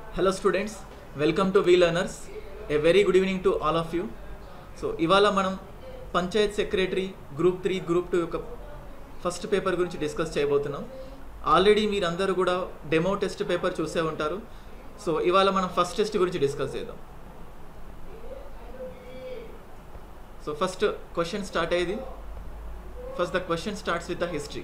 hello students welcome to V Learners a very good evening to all of you so ఇవాళ మనం panchayat secretary group three group two యొక్క first paper గురించి discuss చేయబోతున్నాం already మీరందరూ కూడా demo test paper చూసే ఉంటారు సో ఇవాళ మనం ఫస్ట్ టెస్ట్ గురించి డిస్కస్ చేద్దాం సో ఫస్ట్ క్వశ్చన్ స్టార్ట్ అయ్యేది first the question starts with the history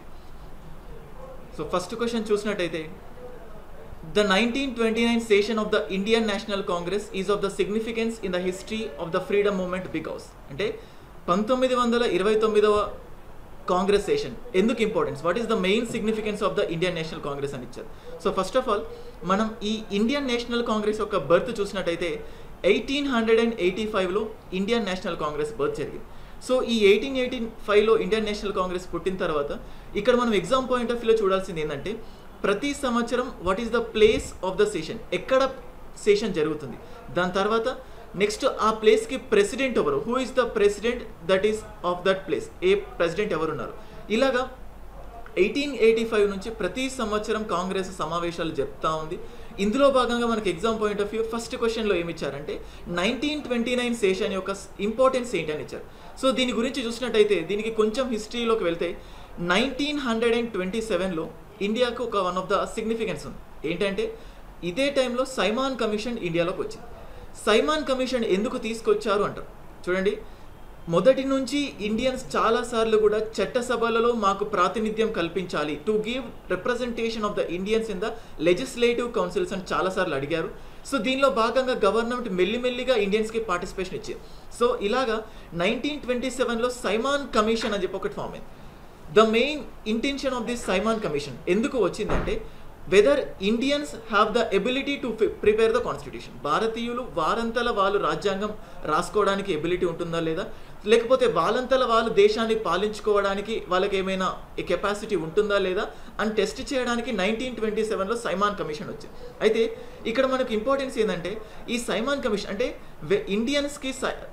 so first question చూసినట్టయితే The 1929 session of the Indian National Congress is of the significance in the history of the freedom movement because అంటే పంతొమ్మిది వందల ఇరవై తొమ్మిదవ Congress session ఎందుకు importance what is the main significance of the Indian national Congress అని ఇచ్చారు so first of all మనం ఈ ఇండియన్ నేషనల్ కాంగ్రెస్ యొక్క బర్త్ చూసినట్టయితే ఎయిటీన్ హండ్రెడ్ అండ్ ఎయిటీ ఫైవ్లో ఇండియన్ నేషనల్ కాంగ్రెస్ బర్త్ జరిగింది సో ఈ ఎయిటీన్ ఎయిటీన్ ఫైవ్లో ఇండియన్ నేషనల్ కాంగ్రెస్ పుట్టిన తర్వాత ఇక్కడ మనం ఎగ్జామ్ పాయింట్ ఆఫ్ వ్యూలో చూడాల్సింది ఏంటంటే ప్రతి సంవత్సరం what is the place of the session ఎక్కడ సెషన్ జరుగుతుంది దాని తర్వాత నెక్స్ట్ ఆ ప్లేస్కి ప్రెసిడెంట్ ఎవరు who is the president that is of that place ఏ ప్రెసిడెంట్ ఎవరు ఉన్నారు ఇలాగా ఎయిటీన్ ఎయిటీ ఫైవ్ నుంచి ప్రతి సంవత్సరం కాంగ్రెస్ సమావేశాలు జరుపుతూ ఉంది ఇందులో భాగంగా మనకి exam point of view first క్వశ్చన్లో ఏమి ఇచ్చారంటే నైన్టీన్ ట్వంటీ నైన్ సెషన్ యొక్క ఇంపార్టెన్స్ ఏంటని ఇచ్చారు సో దీని గురించి చూసినట్టయితే దీనికి కొంచెం హిస్టరీలోకి వెళ్తే నైన్టీన్ హండ్రెడ్ అండ్ ట్వంటీ సెవెన్లో ఇండియాకు ఒక వన్ ఆఫ్ ద సిగ్నిఫికెన్స్ ఉంది ఏంటంటే ఇదే టైంలో సైమాన్ కమిషన్ ఇండియాలోకి వచ్చింది సైమాన్ కమిషన్ ఎందుకు తీసుకొచ్చారు అంటారు చూడండి మొదటి నుంచి ఇండియన్స్ చాలాసార్లు కూడా చట్టసభలలో మాకు ప్రాతినిధ్యం కల్పించాలి to give representation of the Indians in the legislative councils అని చాలాసార్లు అడిగారు సో దీనిలో భాగంగా గవర్నమెంట్ మెల్లిమెల్లిగా ఇండియన్స్కి పార్టిసిపేషన్ ఇచ్చింది సో ఇలాగా నైన్టీన్ ట్వంటీ సెవెన్లో సైమాన్ కమిషన్ అని చెప్పి ఒకటి ఫామ్ అయింది the main intention of this Simon Commission ఎందుకు వచ్చిందంటే whether Indians have the ability to prepare the constitution భారతీయులు వారంతల వాళ్ళు రాజ్యాంగం రాసుకోవడానికి ఎబిలిటీ ఉంటుందా లేదా లేకపోతే వాళ్ళంతల వాళ్ళు దేశాన్ని పాలించుకోవడానికి వాళ్ళకి ఏమైనా కెపాసిటీ ఉంటుందా లేదా అని టెస్ట్ చేయడానికి నైన్టీన్ ట్వంటీ సెవెన్లో సైమాన్ కమిషన్ వచ్చింది అయితే ఇక్కడ మనకు ఇంపార్టెన్స్ ఏంటంటే ఈ సైమాన్ కమిషన్ అంటే ఇండియన్స్కి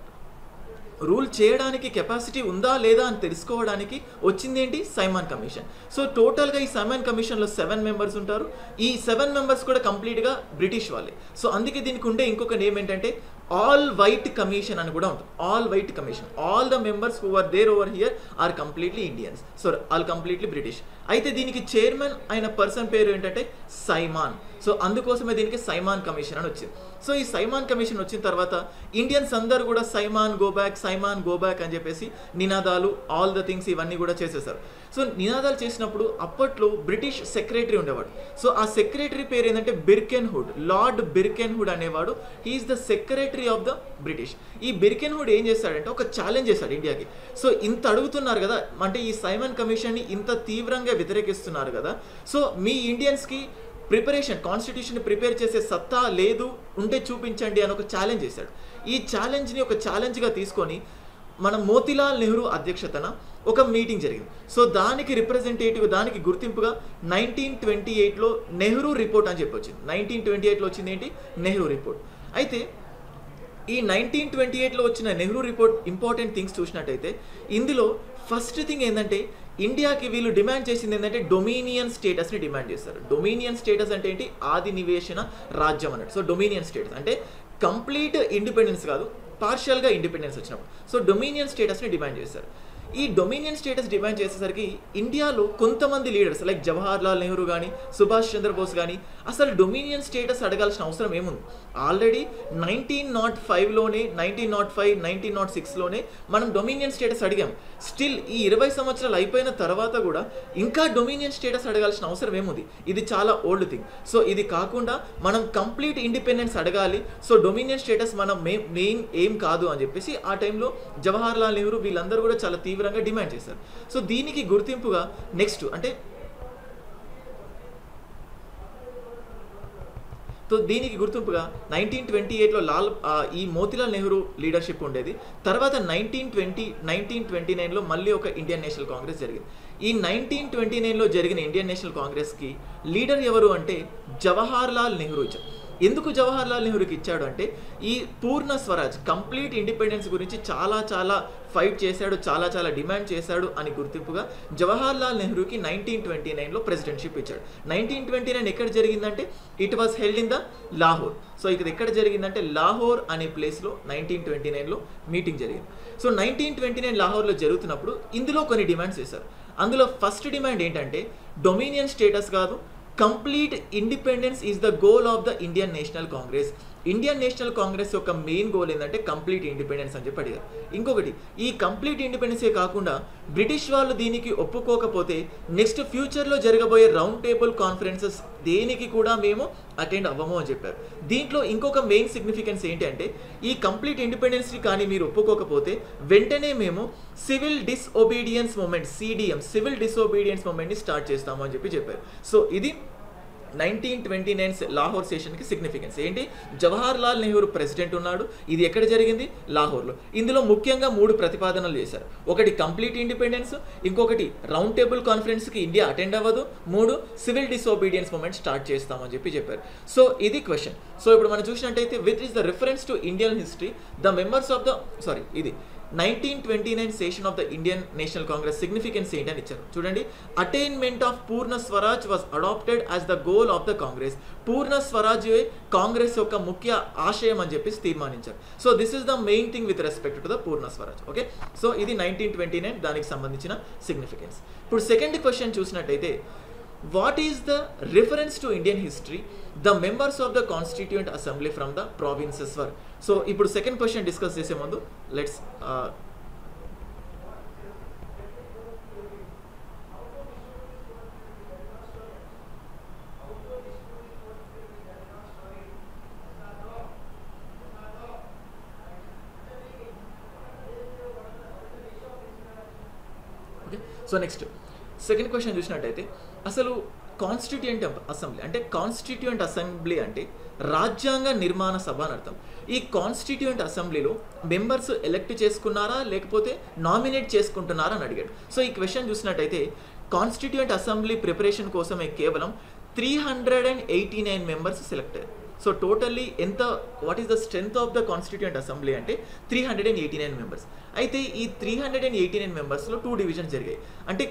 రూల్ చేయడానికి కెపాసిటీ ఉందా లేదా అని తెలుసుకోవడానికి వచ్చింది ఏంటి సైమాన్ కమిషన్ సో టోటల్గా ఈ సైమాన్ కమిషన్లో సెవెన్ మెంబర్స్ ఉంటారు ఈ సెవెన్ మెంబర్స్ కూడా కంప్లీట్గా బ్రిటిష్ వాళ్ళే సో అందుకే దీనికి ఉండే ఇంకొక నేమ్ ఏంటంటే ఆల్ వైట్ కమిషన్ అని కూడా ఉంటుంది all white commission all the members who are there over here are completely Indians so all completely British అయితే దీనికి చైర్మన్ అయిన పర్సన్ పేరు ఏంటంటే సైమాన్ సో అందుకోసమే దీనికి సైమాన్ కమిషన్ అని వచ్చింది సో ఈ సైమాన్ కమిషన్ వచ్చిన తర్వాత ఇండియన్స్ అందరూ కూడా Simon go back Simon go back అని చెప్పేసి నినాదాలు ఆల్ ద థింగ్స్ ఇవన్నీ కూడా చేసేసారు సో నినాదాలు చేసినప్పుడు అప్పట్లో బ్రిటిష్ సెక్రటరీ ఉండేవాడు సో ఆ సెక్రటరీ పేరు ఏంటంటే Birkenhead Lord Birkenhead అనేవాడు he is the secretary of the British ఈ బిర్కెన్ హుడ్ ఏం చేశాడంటే ఒక ఛాలెంజ్ చేశాడు ఇండియాకి సో ఇంత అడుగుతున్నారు కదా అంటే ఈ సైమన్ కమిషన్ని ఇంత తీవ్రంగా వ్యతిరేకిస్తున్నారు కదా సో మీ ఇండియన్స్కి ప్రిపరేషన్ కాన్స్టిట్యూషన్ ప్రిపేర్ చేసే సత్తా లేదు ఉంటే చూపించండి అని ఒక ఛాలెంజ్ చేశాడు ఈ ఛాలెంజ్ని ఒక ఛాలెంజ్గా తీసుకొని మన మోతిలాల్ నెహ్రూ అధ్యక్షతన ఒక మీటింగ్ జరిగింది సో దానికి రిప్రజెంటేటివ్ దానికి గుర్తింపుగా నైన్టీన్ ట్వంటీ ఎయిట్లో నెహ్రూ రిపోర్ట్ అని చెప్పి వచ్చింది నైన్టీన్ ట్వంటీ ఎయిట్లో వచ్చింది ఏంటి నెహ్రూ రిపోర్ట్ అయితే ఈ నైన్టీన్ ట్వంటీ ఎయిట్లో వచ్చిన నెహ్రూ రిపోర్ట్ ఇంపార్టెంట్ థింగ్స్ చూసినట్టయితే ఇందులో ఫస్ట్ థింగ్ ఏంటంటే ఇండియాకి వీళ్ళు డిమాండ్ చేసింది ఏంటంటే డొమినియన్ స్టేటస్ని డిమాండ్ చేస్తారు డొమినియన్ స్టేటస్ అంటే ఏంటి ఆది నివేశన రాజ్యం అన్నట్టు సో డొమినియన్ స్టేటస్ అంటే కంప్లీట్ ఇండిపెండెన్స్ కాదు పార్షియల్గా ఇండిపెండెన్స్ వచ్చినప్పుడు సో డొమినియన్ స్టేటస్ని డిమాండ్ చేస్తారు ఈ డొమినియన్ స్టేటస్ డిమాండ్ చేసేసరికి ఇండియాలో కొంతమంది leaders like Jawaharlal Nehru కానీ సుభాష్ చంద్రబోస్ కానీ అసలు డొమినియన్ స్టేటస్ అడగాల్సిన అవసరం ఏముంది ఆల్రెడీ నైన్టీన్ నాట్ ఫైవ్లోనే nineteen nought five nineteen nought సిక్స్లోనే మనం డొమినియన్ స్టేటస్ అడిగాం స్టిల్ ఈ ఇరవై సంవత్సరాలు అయిపోయిన తర్వాత కూడా ఇంకా డొమినియన్ స్టేటస్ అడగాల్సిన అవసరం ఏముంది ఇది చాలా ఓల్డ్ థింగ్ సో ఇది కాకుండా మనం కంప్లీట్ ఇండిపెండెన్స్ అడగాలి సో డొమినియన్ స్టేటస్ మనం మెయిన్ ఏం కాదు అని చెప్పేసి ఆ టైంలో జవహర్ లాల్ నెహ్రూ వీళ్ళందరూ కూడా చాలా తీవ్రంగా డిమాండ్ చేశారు సో దీనికి గుర్తింపుగా నెక్స్ట్ అంటే సో దీనికి గుర్తింపుగా నైన్టీన్ ట్వంటీ ఎయిట్లో లాల్ ఈ మోతిలాల్ నెహ్రూ లీడర్షిప్ ఉండేది తర్వాత నైన్టీన్ ట్వంటీ నైన్టీన్ ట్వంటీ నైన్లో మళ్ళీ ఒక ఇండియన్ నేషనల్ కాంగ్రెస్ జరిగింది ఈ నైన్టీన్ ట్వంటీ నైన్లో జరిగిన ఇండియన్ నేషనల్ కాంగ్రెస్కి లీడర్ ఎవరు అంటే జవహర్ లాల్ నెహ్రూ ఎందుకు జవహర్లాల్ నెహ్రూకి ఇచ్చాడు అంటే ఈ పూర్ణ స్వరాజ్ కంప్లీట్ ఇండిపెండెన్స్ గురించి చాలా చాలా ఫైట్ చేశాడు చాలా చాలా డిమాండ్ చేశాడు అని గుర్తింపుగా జవహర్లాల్ నెహ్రూకి నైన్టీన్ ట్వంటీ నైన్లో ప్రెసిడెంట్షిప్ ఇచ్చాడు నైన్టీన్ ట్వంటీ నైన్ ఎక్కడ జరిగిందంటే it was held in the Lahore so ఇది ఎక్కడ జరిగిందంటే లాహోర్ అనే ప్లేస్లో నైన్టీన్ ట్వంటీ నైన్లో మీటింగ్ జరిగింది సో నైన్టీన్ ట్వంటీ నైన్ లాహోర్లో జరుగుతున్నప్పుడు ఇందులో కొన్ని డిమాండ్స్ చేశారు అందులో ఫస్ట్ డిమాండ్ ఏంటంటే డొమినియన్ స్టేటస్ కాదు complete independence is the goal of the Indian national Congress Indian national Congress యొక్క మెయిన్ గోల్ ఏంటంటే కంప్లీట్ ఇండిపెండెన్స్ అని చెప్పి అడిగారు ఇంకొకటి ఈ కంప్లీట్ ఇండిపెండెన్సే కాకుండా బ్రిటిష్ వాళ్ళు దీనికి ఒప్పుకోకపోతే నెక్స్ట్ ఫ్యూచర్లో జరగబోయే రౌండ్ టేబుల్ కాన్ఫరెన్సెస్ దేనికి కూడా మేము అటెండ్ అవ్వము అని చెప్పారు దీంట్లో ఇంకొక మెయిన్ సిగ్నిఫికెన్స్ ఏంటంటే ఈ కంప్లీట్ ఇండిపెండెన్స్ని కానీ మీరు ఒప్పుకోకపోతే వెంటనే మేము civil disobedience movement CDM civil disobedience మూమెంట్ని స్టార్ట్ చేస్తాము అని చెప్పి చెప్పారు సో ఇది నైన్టీన్ ట్వంటీ నైన్ లాహోర్ సెషన్కి సిగ్నిఫికెన్స్ ఏంటి జవహర్ లాల్ నెహ్రూ ప్రెసిడెంట్ ఉన్నాడు ఇది ఎక్కడ జరిగింది లాహోర్లో ఇందులో ముఖ్యంగా మూడు ప్రతిపాదనలు చేశారు ఒకటి కంప్లీట్ ఇండిపెండెన్స్ ఇంకొకటి రౌండ్ టేబుల్ కాన్ఫరెన్స్కి ఇండియా అటెండ్ అవ్వదు మూడు సివిల్ డిసోబీడియన్స్ మూమెంట్ స్టార్ట్ చేస్తామని చెప్పి చెప్పారు సో ఇది క్వశ్చన్ సో ఇప్పుడు మనం చూసినట్టయితే with is the reference to Indian history the members of the sorry ఇది nineteen twenty nine session of the Indian national Congress significance ఏంటని ఇచ్చారు చూడండి attainment of Purna Swaraj was adopted as the goal of the Congress Purna Swaraj Congress యొక్క ముఖ్య ఆశయం అని చెప్పేసి తీర్మానించారు so this is the main thing with respect to the Purna Swaraj okay so ఇది నైన్టీన్ ట్వంటీ నైన్ దానికి సంబంధించిన సిగ్నిఫికెన్స్ ఇప్పుడు సెకండ్ క్వశ్చన్ చూసినట్టయితే what is the reference to Indian history the members of the constituent assembly from the provinces were so ఇప్పుడు second question discuss చేసే ముందు let's okay so next second question చూసినట్టయితే అసలు constituent assembly అంటే constituent assembly అంటే రాజ్యాంగ నిర్మాణ సభ అని అర్థం ఈ కాన్స్టిట్యూంట్ అసెంబ్లీలో మెంబర్స్ ఎలెక్ట్ చేసుకున్నారా లేకపోతే నామినేట్ చేసుకుంటున్నారా అని అడిగాడు సో ఈ క్వశ్చన్ చూసినట్టయితే కాన్స్టిట్యూంట్ అసెంబ్లీ ప్రిపరేషన్ కోసమే కేవలం three hundred and eighty nine members select అయ్యారు సో టోటల్లీ ఎంత what is the strength of the constituent assembly అంటే three hundred and eighty nine members అయితే ఈ three hundred and eighty nine మెంబర్స్లో two divisions జరిగాయి అంటే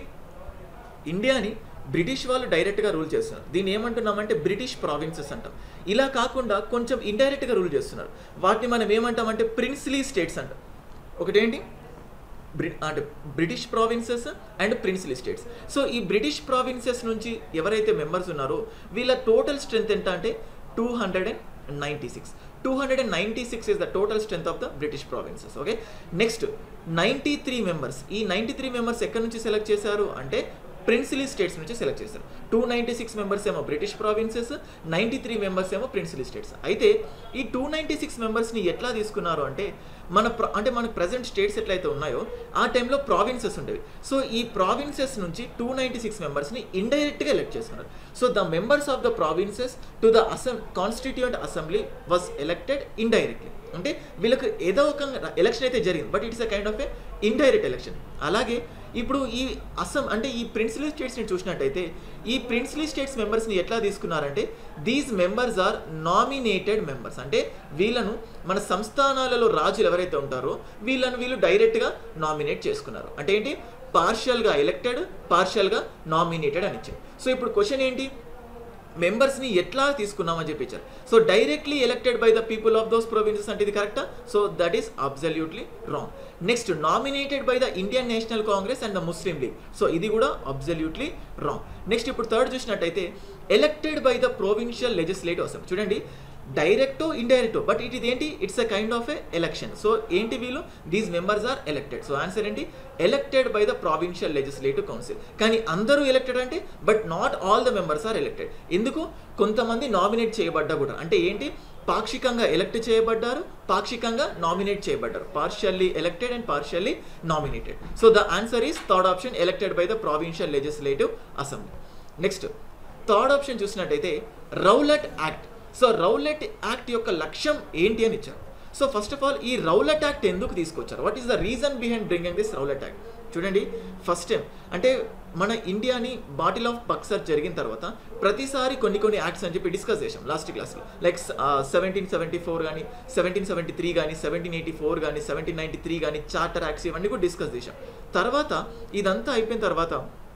ఇండియాని బ్రిటిష్ వాళ్ళు డైరెక్ట్గా రూల్ చేస్తున్నారు దీన్ని ఏమంటున్నామంటే బ్రిటిష్ ప్రావిన్సెస్ అంటాం ఇలా కాకుండా కొంచెం ఇండైరెక్ట్గా రూల్ చేస్తున్నారు వాటిని మనం ఏమంటామంటే ప్రిన్స్లీ స్టేట్స్ అంటాం ఒకటేంటి బ్రి అంటే British provinces and princely states so ఈ బ్రిటిష్ ప్రావిన్సెస్ నుంచి ఎవరైతే మెంబర్స్ ఉన్నారో వీళ్ళ టోటల్ స్ట్రెంత్ ఎంత అంటే two hundred and ninety six two hundred and ninety six is the total strength of the British provinces okay next ninety three members ఈ ninety three members ఎక్కడి నుంచి select చేశారు అంటే ప్రిన్సిలీ స్టేట్స్ నుంచి select చేశారు two ninety six members ఏమో British provinces ninety three members ఏమో princely states అయితే ఈ టూ నైంటీ సిక్స్ మెంబర్స్ని ఎట్లా తీసుకున్నారు అంటే మన ప్ర అంటే మన ప్రజెంట్ స్టేట్స్ ఎట్లయితే ఉన్నాయో ఆ టైంలో ప్రావిన్సెస్ ఉండేవి సో ఈ ప్రావిన్సెస్ నుంచి టూ నైంటీ సిక్స్ మెంబర్స్ని ఇండైరెక్ట్గా ఎలెక్ట్ చేసుకున్నారు so the members of the provinces to the అసెం constituent assembly was elected indirectly అంటే వీళ్ళకి ఏదో ఒక ఎలక్షన్ అయితే జరిగింది but it's a kind of a indirect election అలాగే ఇప్పుడు ఈ అస్సాం అంటే ఈ ప్రిన్సిలీ స్టేట్స్ని చూసినట్టయితే ఈ ప్రిన్సిలీ స్టేట్స్ మెంబర్స్ని ఎట్లా తీసుకున్నారంటే these members are nominated members అంటే వీళ్ళను మన సంస్థానాలలో రాజులు ఎవరైతే ఉంటారో వీళ్ళను వీళ్ళు డైరెక్ట్గా నామినేట్ చేసుకున్నారు అంటే ఏంటి పార్షియల్గా ఎలక్టెడ్ పార్షియల్గా నామినేటెడ్ అని ఇచ్చారు సో ఇప్పుడు క్వశ్చన్ ఏంటి మెంబర్స్ని ఎట్లా తీసుకున్నామని చెప్పించారు so directly elected by the people of those provinces అంటే ఇది కరెక్టా so that is absolutely wrong next nominated by the Indian national Congress and the Muslim League so ఇది కూడా అబ్జల్యూట్లీ రాంగ్ నెక్స్ట్ ఇప్పుడు థర్డ్ చూసినట్టయితే elected by the provincial legislative assembly చూడండి డైరెక్టో ఇండైరెక్టో బట్ ఇట్ ఇది ఏంటి it's a kind of a election so ఏంటి వీళ్ళు these members are elected so answer ఏంటి elected by the provincial legislative council కానీ అందరూ ఎలక్టెడ్ అంటే but not all the members are elected ఎందుకు కొంతమంది నామినేట్ చేయబడ్డా కూడా అంటే ఏంటి పాక్షికంగా ఎలక్ట్ చేయబడ్డారు పాక్షికంగా నామినేట్ చేయబడ్డారు partially elected and partially nominated so the answer is third option elected by the provincial legislative assembly next third option చూసినట్టయితే Rowlatt act so Rowlatt Act యొక్క లక్ష్యం ఏంటి అని ఇచ్చారు సో ఫస్ట్ ఆఫ్ ఆల్ ఈ రౌలెట్ యాక్ట్ ఎందుకు తీసుకొచ్చారు what is the reason behind bringing this Rowlatt Act చూడండి ఫస్ట్ టైం అంటే మన ఇండియాని బాటిల్ ఆఫ్ బక్సర్ జరిగిన తర్వాత ప్రతిసారి కొన్ని కొన్ని యాక్ట్స్ అని చెప్పి డిస్కస్ చేసాం లాస్ట్ క్లాస్లో లైక్ సెవెంటీన్ సెవెంటీ ఫోర్ కానీ సెవెంటీన్ సెవెంటీ త్రీ కానీ సెవెంటీన్ ఎయిటీ ఫోర్ కానీ సెవెంటీన్ నైంటీ త్రీ కానీ చార్టర్ యాక్ట్స్ ఇవన్నీ కూడా డిస్కస్ చేసాం తర్వాత ఇదంతా అయిపోయిన తర్వాత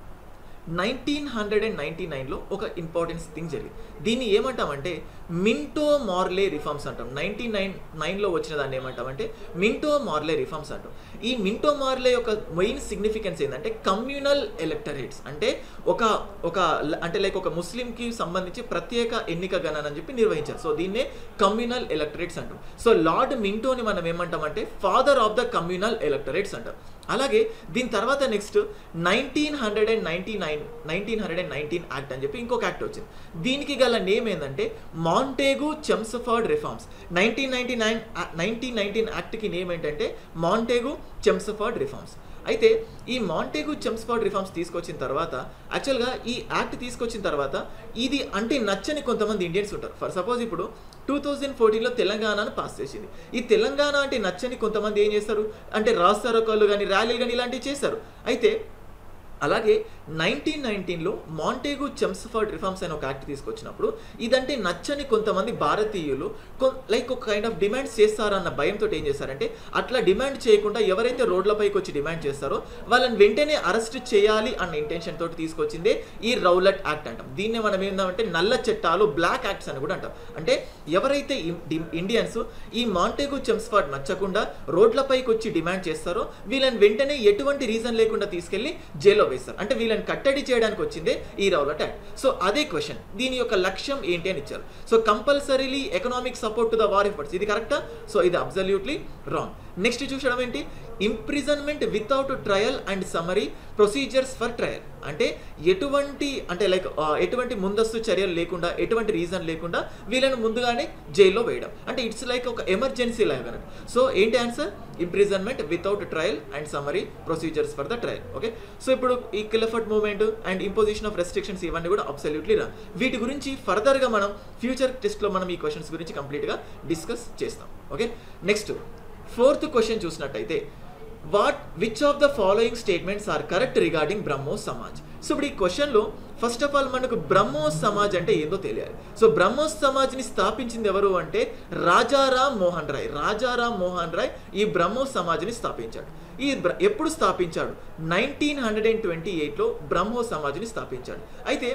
నైన్టీన్ హండ్రెడ్ అండ్ నైన్టీ నైన్లో ఒక ఇంపార్టెన్స్ థింగ్ జరిగింది దీన్ని ఏమంటామంటే మింటో మార్లే రిఫార్మ్స్ అంటాం నైన్టీన్ నైన్ నైన్లో వచ్చిన దాన్ని ఏమంటామంటే మింటో మార్లే రిఫార్మ్స్ అంటాం ఈ మింటో మార్లే యొక్క మెయిన్ సిగ్నిఫికెన్స్ ఏంటంటే కమ్యూనల్ ఎలక్టరేట్స్ అంటే ఒక ఒక అంటే లైక్ ఒక ముస్లింకి సంబంధించి ప్రత్యేక ఎన్నిక గణన అని చెప్పి నిర్వహించారు సో దీన్నే కమ్యూనల్ ఎలక్టరేట్స్ అంటాం సో లార్డ్ మింటోని మనం ఏమంటామంటే father of the communal electorates అంటాం అలాగే దీని తర్వాత next nineteen hundred and ninety nine nineteen hundred and nineteen act అని చెప్పి ఇంకొక యాక్ట్ వచ్చింది దీనికి గల నేమ్ ఏంటంటే Montagu Chelmsford reforms nineteen ninety nine nineteen nineteen యాక్ట్కి నేమ్ ఏంటంటే మాంటేగు చెమ్సఫర్డ్ రిఫార్మ్స్ అయితే ఈ మాంటేగు చెమ్స్ఫర్డ్ రిఫార్మ్స్ తీసుకొచ్చిన తర్వాత యాక్చువల్గా ఈ యాక్ట్ తీసుకొచ్చిన తర్వాత ఇది అంటే నచ్చని కొంతమంది ఇండియన్స్ ఉంటారు ఫర్ సపోజ్ ఇప్పుడు టూ థౌజండ్ ఫోర్టీన్లో తెలంగాణను పాస్ చేసింది ఈ తెలంగాణ అంటే నచ్చని కొంతమంది ఏం చేస్తారు అంటే రాస్తారోకాలు కానీ ర్యాలీలు కానీ ఇలాంటివి చేస్తారు అయితే అలాగే నైన్టీన్ నైన్టీన్లో మాంటేగు చెమ్స్ఫర్డ్ రిఫార్మ్స్ అనే ఒక యాక్ట్ తీసుకొచ్చినప్పుడు ఇదంటే నచ్చని కొంతమంది భారతీయులు లైక్ ఒక కైండ్ ఆఫ్ డిమాండ్స్ చేస్తారన్న భయంతో ఏం చేస్తారంటే అట్లా డిమాండ్ చేయకుండా ఎవరైతే రోడ్లపైకి వచ్చి డిమాండ్ చేస్తారో వాళ్ళని వెంటనే అరెస్ట్ చేయాలి అన్న ఇంటెన్షన్ తోటి తీసుకొచ్చిందే ఈ రౌలట్ యాక్ట్ అంటాం దీన్ని మనం ఏంటంటే నల్ల చట్టాలు బ్లాక్ యాక్ట్స్ అని కూడా అంటాం అంటే ఎవరైతే ఇండియన్స్ ఈ మాంటేగు చెమ్స్ఫర్డ్ నచ్చకుండా రోడ్లపైకి వచ్చి డిమాండ్ చేస్తారో వీళ్ళని వెంటనే ఎటువంటి రీజన్ లేకుండా తీసుకెళ్లి జైల్లో వేస్తారు అంటే వీళ్ళని కట్టడి చేయడానికి వచ్చిందే ఈ రౌలట్ యాక్ట్ సో అదే క్వశ్చన్ దీని యొక్క లక్ష్యం ఏంటి అని ఇచ్చారు so compulsorily economic support to the war efforts ఇది కరెక్టా సో ఇది అబ్జల్యూట్లీ రాంగ్ నెక్స్ట్ చూసడం ఏంటి imprisonment without trial and summary procedures for trial అంటే ఎటువంటి అంటే లైక్ ఎటువంటి ముందస్తు చర్యలు లేకుండా ఎటువంటి రీజన్ లేకుండా వీళ్ళని ముందుగానే జైల్లో వేయడం అంటే ఇట్స్ లైక్ ఒక ఎమర్జెన్సీ లాగా అన్నట్టు సో ఏంటి answer imprisonment without trial and summary procedures for the trial okay so ఇప్పుడు ఈ Khilafat movement and imposition of restrictions ఇవన్నీ కూడా అబ్సల్యూట్లీ రా వీటి గురించి ఫర్దర్గా మనం ఫ్యూచర్ టెస్ట్లో మనం ఈ క్వశ్చన్స్ గురించి కంప్లీట్గా డిస్కస్ చేస్తాం ఓకే నెక్స్ట్ ఫోర్త్ క్వశ్చన్ చూసినట్టయితే what which of the following statements are correct regarding Brahmo Samaj so ఇప్పుడు ఈ క్వశ్చన్లో ఫస్ట్ ఆఫ్ ఆల్ మనకు బ్రహ్మో సమాజ్ అంటే ఏందో తెలియాలి సో బ్రహ్మో సమాజ్ని స్థాపించింది ఎవరు అంటే రాజారాం మోహన్ రాయ్ రాజారాం మోహన్ రాయ్ ఈ బ్రహ్మో సమాజ్ని స్థాపించాడు ఈ ఎప్పుడు స్థాపించాడు నైన్టీన్ హండ్రెడ్ అండ్ ట్వంటీ ఎయిట్లో బ్రహ్మో సమాజ్ని స్థాపించాడు అయితే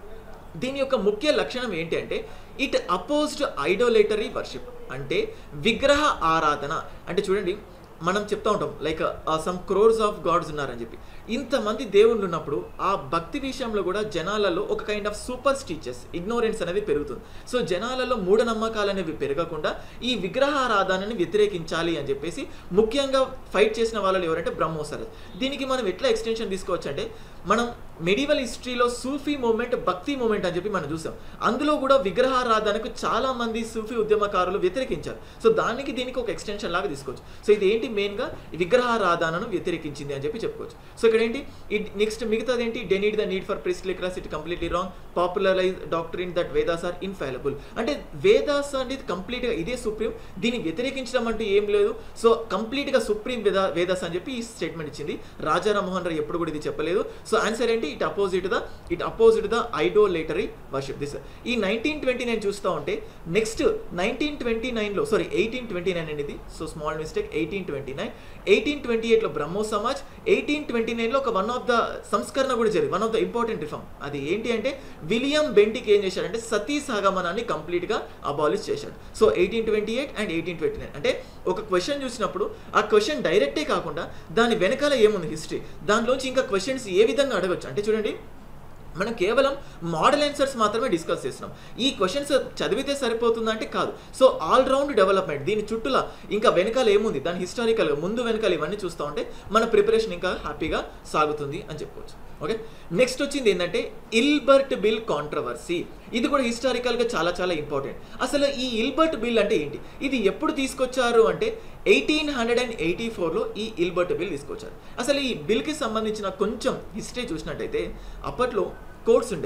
దీని యొక్క ముఖ్య లక్షణం ఏంటి అంటే ఇట్ అపోజ్డ్ ఐడోలేటరీ వర్షిప్ అంటే విగ్రహ ఆరాధన అంటే చూడండి మనం చెప్తా ఉంటాం like some crores of gods ఉన్నారని చెప్పి ఇంతమంది దేవుళ్ళు ఉన్నప్పుడు ఆ భక్తి విషయంలో కూడా జనాలలో ఒక kind of superstitious ignorance అనేది పెరుగుతుంది సో జనాలలో మూఢనమ్మకాలు అనేవి పెరగకుండా ఈ విగ్రహారాధనని వ్యతిరేకించాలి అని చెప్పేసి ముఖ్యంగా ఫైట్ చేసిన వాళ్ళు ఎవరంటే బ్రహ్మోసరస్ దీనికి మనం ఎట్లా ఎక్స్టెన్షన్ తీసుకోవచ్చు అంటే మనం మెడివల్ హిస్టరీలో సూఫీ మూమెంట్ భక్తి మూమెంట్ అని చెప్పి మనం చూసాం అందులో కూడా విగ్రహారాధనకు చాలా మంది సూఫీ ఉద్యమకారులు వ్యతిరేకించారు సో దానికి దీనికి ఒక ఎక్స్టెన్షన్ లాగా తీసుకోవచ్చు సో ఇది ఏంటి మెయిన్గా విగ్రహారాధనను వ్యతిరేకించింది అని చెప్పి చెప్పుకోవచ్చు సో ఇక్కడ ఏంటి ఇట్ నెక్స్ట్ మిగతాది ఏంటి denied the need for priestly class it completely wrong popularise doctrine that Vedas are infallible అంటే వేదాస్ అనేది కంప్లీట్గా ఇదే సుప్రీం దీన్ని వ్యతిరేకించడం అంటూ ఏం లేదు సో కంప్లీట్గా సుప్రీం వేదా వేదాస్ అని చెప్పి ఈ స్టేట్మెంట్ ఇచ్చింది రాజారాం మోహన్ రాయ్ ఎప్పుడు కూడా ఇది చెప్పలేదు సో ఆన్సర్ ఏంటి it opposite the it opposite the idolatry worship this ఈ నైన్టీన్ ట్వంటీ నైన్ చూస్తూ ఉంటే నెక్స్ట్ నైన్టీన్ ట్వంటీ నైన్లో సారీ ఎయిటీన్ ట్వంటీ నైన్ అనేది so small mistake eighteen twenty nine eighteen twenty ఎయిట్లో బ్రహ్మో సమాజ్ ఎయిటీన్ ట్వంటీ నైన్లో ఒక one of the సంస్కరణ కూడా జరిగింది one of the important reform అది ఏంటి అంటే విలియం బెంటిక్ ఏం చేశాడంటే సతీ సహగమనాన్ని కంప్లీట్గా అబాలిష్ చేశాడు so eighteen twenty eight and eighteen twenty nine అంటే ఒక క్వశ్చన్ చూసినప్పుడు ఆ క్వశ్చన్ డైరెక్టే కాకుండా దాని వెనకాల ఏముంది హిస్టరీ దానిలోంచి ఇంకా క్వశ్చన్స్ ఏ విధంగా అడగచ్చు అంటే చూడండి మనం కేవలం మోడల్ ఆన్సర్స్ మాత్రమే డిస్కస్ చేస్తున్నాం ఈ క్వశ్చన్స్ చదివితే సరిపోతుందంటే కాదు సో ఆల్ రౌండ్ డెవలప్మెంట్ దీని చుట్టూలా ఇంకా వెనకాల ఏముంది దాని హిస్టారికల్గా ముందు వెనకాల ఇవన్నీ చూస్తూ ఉంటే మన ప్రిపరేషన్ ఇంకా హ్యాపీగా సాగుతుంది అని చెప్పుకోవచ్చు ఓకే నెక్స్ట్ వచ్చింది ఏంటంటే ఇల్బర్ట్ బిల్ కాంట్రవర్సీ ఇది కూడా హిస్టారికల్గా చాలా చాలా ఇంపార్టెంట్ అసలు ఈ ఇల్బర్ట్ బిల్ అంటే ఏంటి ఇది ఎప్పుడు తీసుకొచ్చారు అంటే ఎయిటీన్ హండ్రెడ్ అండ్ ఎయిటీ ఫోర్లో ఈ ఇల్బర్ట్ బిల్ తీసుకొచ్చారు అసలు ఈ బిల్కి సంబంధించిన కొంచెం హిస్టరీ చూసినట్టయితే అప్పట్లో కోర్ట్స్ ఉండేవి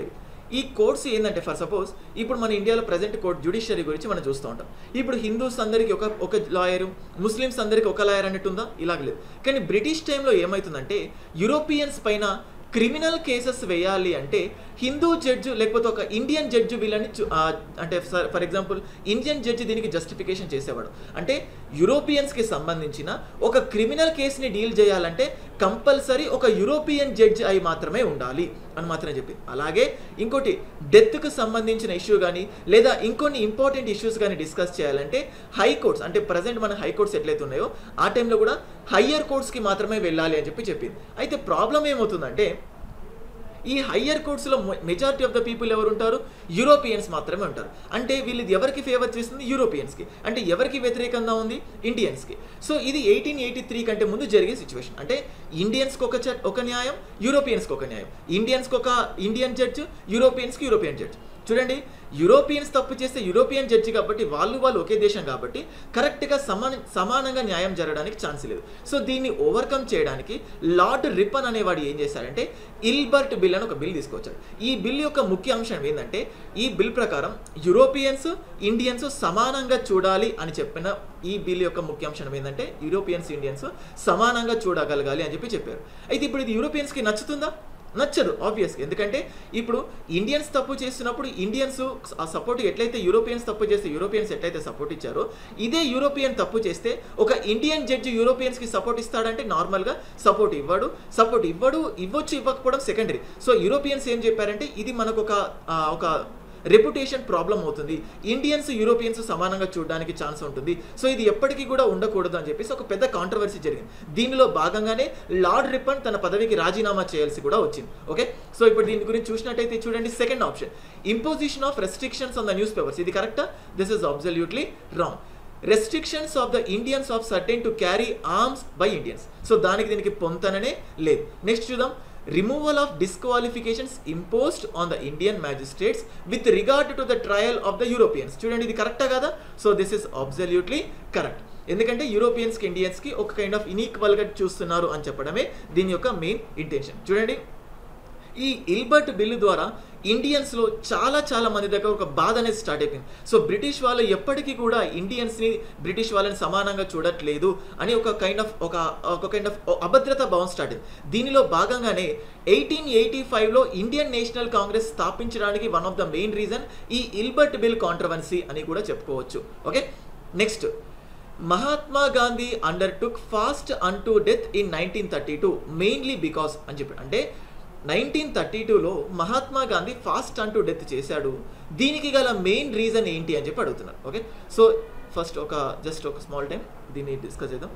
ఈ కోర్ట్స్ ఏంటంటే ఫర్ సపోజ్ ఇప్పుడు మన ఇండియాలో ప్రజెంట్ కోర్ట్ జ్యుడిషియరీ గురించి మనం చూస్తూ ఉంటాం ఇప్పుడు హిందూస్ అందరికీ ఒక ఒక లాయరు ముస్లిమ్స్ అందరికీ ఒక లాయర్ అన్నట్టు ఉందా ఇలాగ లేదు కానీ బ్రిటిష్ టైంలో ఏమవుతుందంటే యూరోపియన్స్ పైన క్రిమినల్ కేసెస్ వేయాలి అంటే హిందూ జడ్జు లేకపోతే ఒక ఇండియన్ జడ్జు వీళ్ళని చు- ఆ, అంటే ఫర్ ఎగ్జాంపుల్ ఇండియన్ జడ్జి దీనికి జస్టిఫికేషన్ చేసేవాడు అంటే యూరోపియన్స్కి సంబంధించిన ఒక క్రిమినల్ కేసుని డీల్ చేయాలంటే కంపల్సరీ ఒక యూరోపియన్ జడ్జి అయి మాత్రమే ఉండాలి అని మాత్రమే చెప్పింది అలాగే ఇంకోటి డెత్కు సంబంధించిన ఇష్యూ కానీ లేదా ఇంకొన్ని ఇంపార్టెంట్ ఇష్యూస్ కానీ డిస్కస్ చేయాలంటే హైకోర్ట్స్ అంటే ప్రజెంట్ మన హైకోర్ట్స్ ఎట్లయితే ఉన్నాయో ఆ టైంలో కూడా హయ్యర్ కోర్ట్స్కి మాత్రమే వెళ్ళాలి అని చెప్పి చెప్పింది అయితే ప్రాబ్లం ఏమవుతుందంటే ఈ హయ్యర్ కోర్ట్స్లో మెజారిటీ ఆఫ్ ద పీపుల్ ఎవరు ఉంటారు యూరోపియన్స్ మాత్రమే ఉంటారు అంటే వీళ్ళు ఇది ఎవరికి ఫేవర్ చేస్తుంది యూరోపియన్స్కి అంటే ఎవరికి వ్యతిరేకంగా ఉంది ఇండియన్స్కి సో ఇది ఎయిటీన్ ఎయిటీ త్రీ కంటే ముందు జరిగే సిచ్యువేషన్ అంటే ఇండియన్స్కి ఒక చ- ఒక న్యాయం యూరోపియన్స్కి ఒక న్యాయం ఇండియన్స్కి ఒక ఇండియన్ జడ్జ్ యూరోపియన్స్కి యూరోపియన్ జడ్జ్ చూడండి యూరోపియన్స్ తప్పు చేస్తే యూరోపియన్ జడ్జి కాబట్టి వాళ్ళు వాళ్ళు ఒకే దేశం కాబట్టి కరెక్ట్గా సమాన సమానంగా న్యాయం జరగడానికి ఛాన్స్ లేదు సో దీన్ని ఓవర్కమ్ చేయడానికి లార్డ్ రిపన్ అనేవాడు ఏం చేశాడంటే ఇల్బర్ట్ బిల్ అని ఒక బిల్ తీసుకొచ్చాడు ఈ బిల్ యొక్క ముఖ్య అంశం ఏంటంటే ఈ బిల్ ప్రకారం యూరోపియన్స్ ఇండియన్స్ సమానంగా చూడాలి అని చెప్పిన ఈ బిల్ యొక్క ముఖ్య అంశం ఏంటంటే యూరోపియన్స్ ఇండియన్స్ సమానంగా చూడగలగాలి అని చెప్పి చెప్పారు అయితే ఇప్పుడు ఇది యూరోపియన్స్కి నచ్చుతుందా నచ్చదు ఆబ్వియస్గా ఎందుకంటే ఇప్పుడు ఇండియన్స్ తప్పు చేస్తున్నప్పుడు ఇండియన్స్ ఆ సపోర్ట్ ఎట్లయితే యూరోపియన్స్ తప్పు చేస్తే యూరోపియన్స్ ఎట్లయితే సపోర్ట్ ఇచ్చారో ఇదే యూరోపియన్ తప్పు చేస్తే ఒక ఇండియన్ జడ్జి యూరోపియన్స్కి సపోర్ట్ ఇస్తాడంటే నార్మల్గా సపోర్ట్ ఇవ్వడు సపోర్ట్ ఇవ్వడు ఇవ్వచ్చు ఇవ్వకపోవడం సెకండరీ సో యూరోపియన్స్ ఏం చెప్పారంటే ఇది మనకు ఒక ఆ, ఒక రెప్యుటేషన్ ప్రాబ్లం అవుతుంది ఇండియన్స్ యూరోపియన్స్ సమానంగా చూడడానికి ఛాన్స్ ఉంటుంది సో ఇది ఎప్పటికీ కూడా ఉండకూడదు అని చెప్పేసి ఒక పెద్ద కాంట్రవర్సీ జరిగింది దీనిలో భాగంగానే లార్డ్ రిపన్ తన పదవికి రాజీనామా చేయాల్సి కూడా వచ్చింది ఓకే సో ఇప్పుడు దీని గురించి చూసినట్టయితే చూడండి second option imposition of restrictions on the newspapers ఇది కరెక్టా this is absolutely wrong restrictions of the Indians of certain to carry arms by Indians so దానికి దీనికి పొంతననే లేదు నెక్స్ట్ చూద్దాం removal of disqualifications imposed on the Indian magistrates with regard to the trial of the Europeans చూడండి ఇది కరెక్టా కదా so this is absolutely correct ఎందుకంటే యూరోపియన్స్కి ఇండియన్స్కి ఒక కైండ్ ఆఫ్ ఇన్ఈక్వల్గా చూస్తున్నారు అని చెప్పడమే దీని యొక్క మెయిన్ ఇంటెన్షన్ చూడండి ఈ ఇల్బర్ట్ బిల్లు ద్వారా ఇండియన్స్లో చాలా చాలా మంది దగ్గర ఒక బాధ అనేది స్టార్ట్ అయిపోయింది సో బ్రిటిష్ వాళ్ళు ఎప్పటికీ కూడా ఇండియన్స్ని బ్రిటిష్ వాళ్ళని సమానంగా చూడట్లేదు అని ఒక కైండ్ ఆఫ్ ఒక ఒక కైండ్ ఆఫ్ అభద్రత భావం స్టార్ట్ అయింది దీనిలో భాగంగానే ఎయిటీన్ ఎయిటీ ఫైవ్లో ఇండియన్ నేషనల్ కాంగ్రెస్ స్థాపించడానికి one of the main reason ఈ ఇల్బర్ట్ బిల్ కాంట్రవర్సీ అని కూడా చెప్పుకోవచ్చు okay next Mahatma Gandhi undertook fast unto death in nineteen thirty two mainly because అని చెప్పాడు అంటే నైన్టీన్ థర్టీ టూలో మహాత్మా గాంధీ ఫాస్ట్ అంటూ డెత్ చేశాడు దీనికి గల మెయిన్ రీజన్ ఏంటి అని చెప్పి అడుగుతున్నారు ఓకే సో ఫస్ట్ ఒక జస్ట్ ఒక స్మాల్ టైం దీన్ని డిస్కస్ చేద్దాం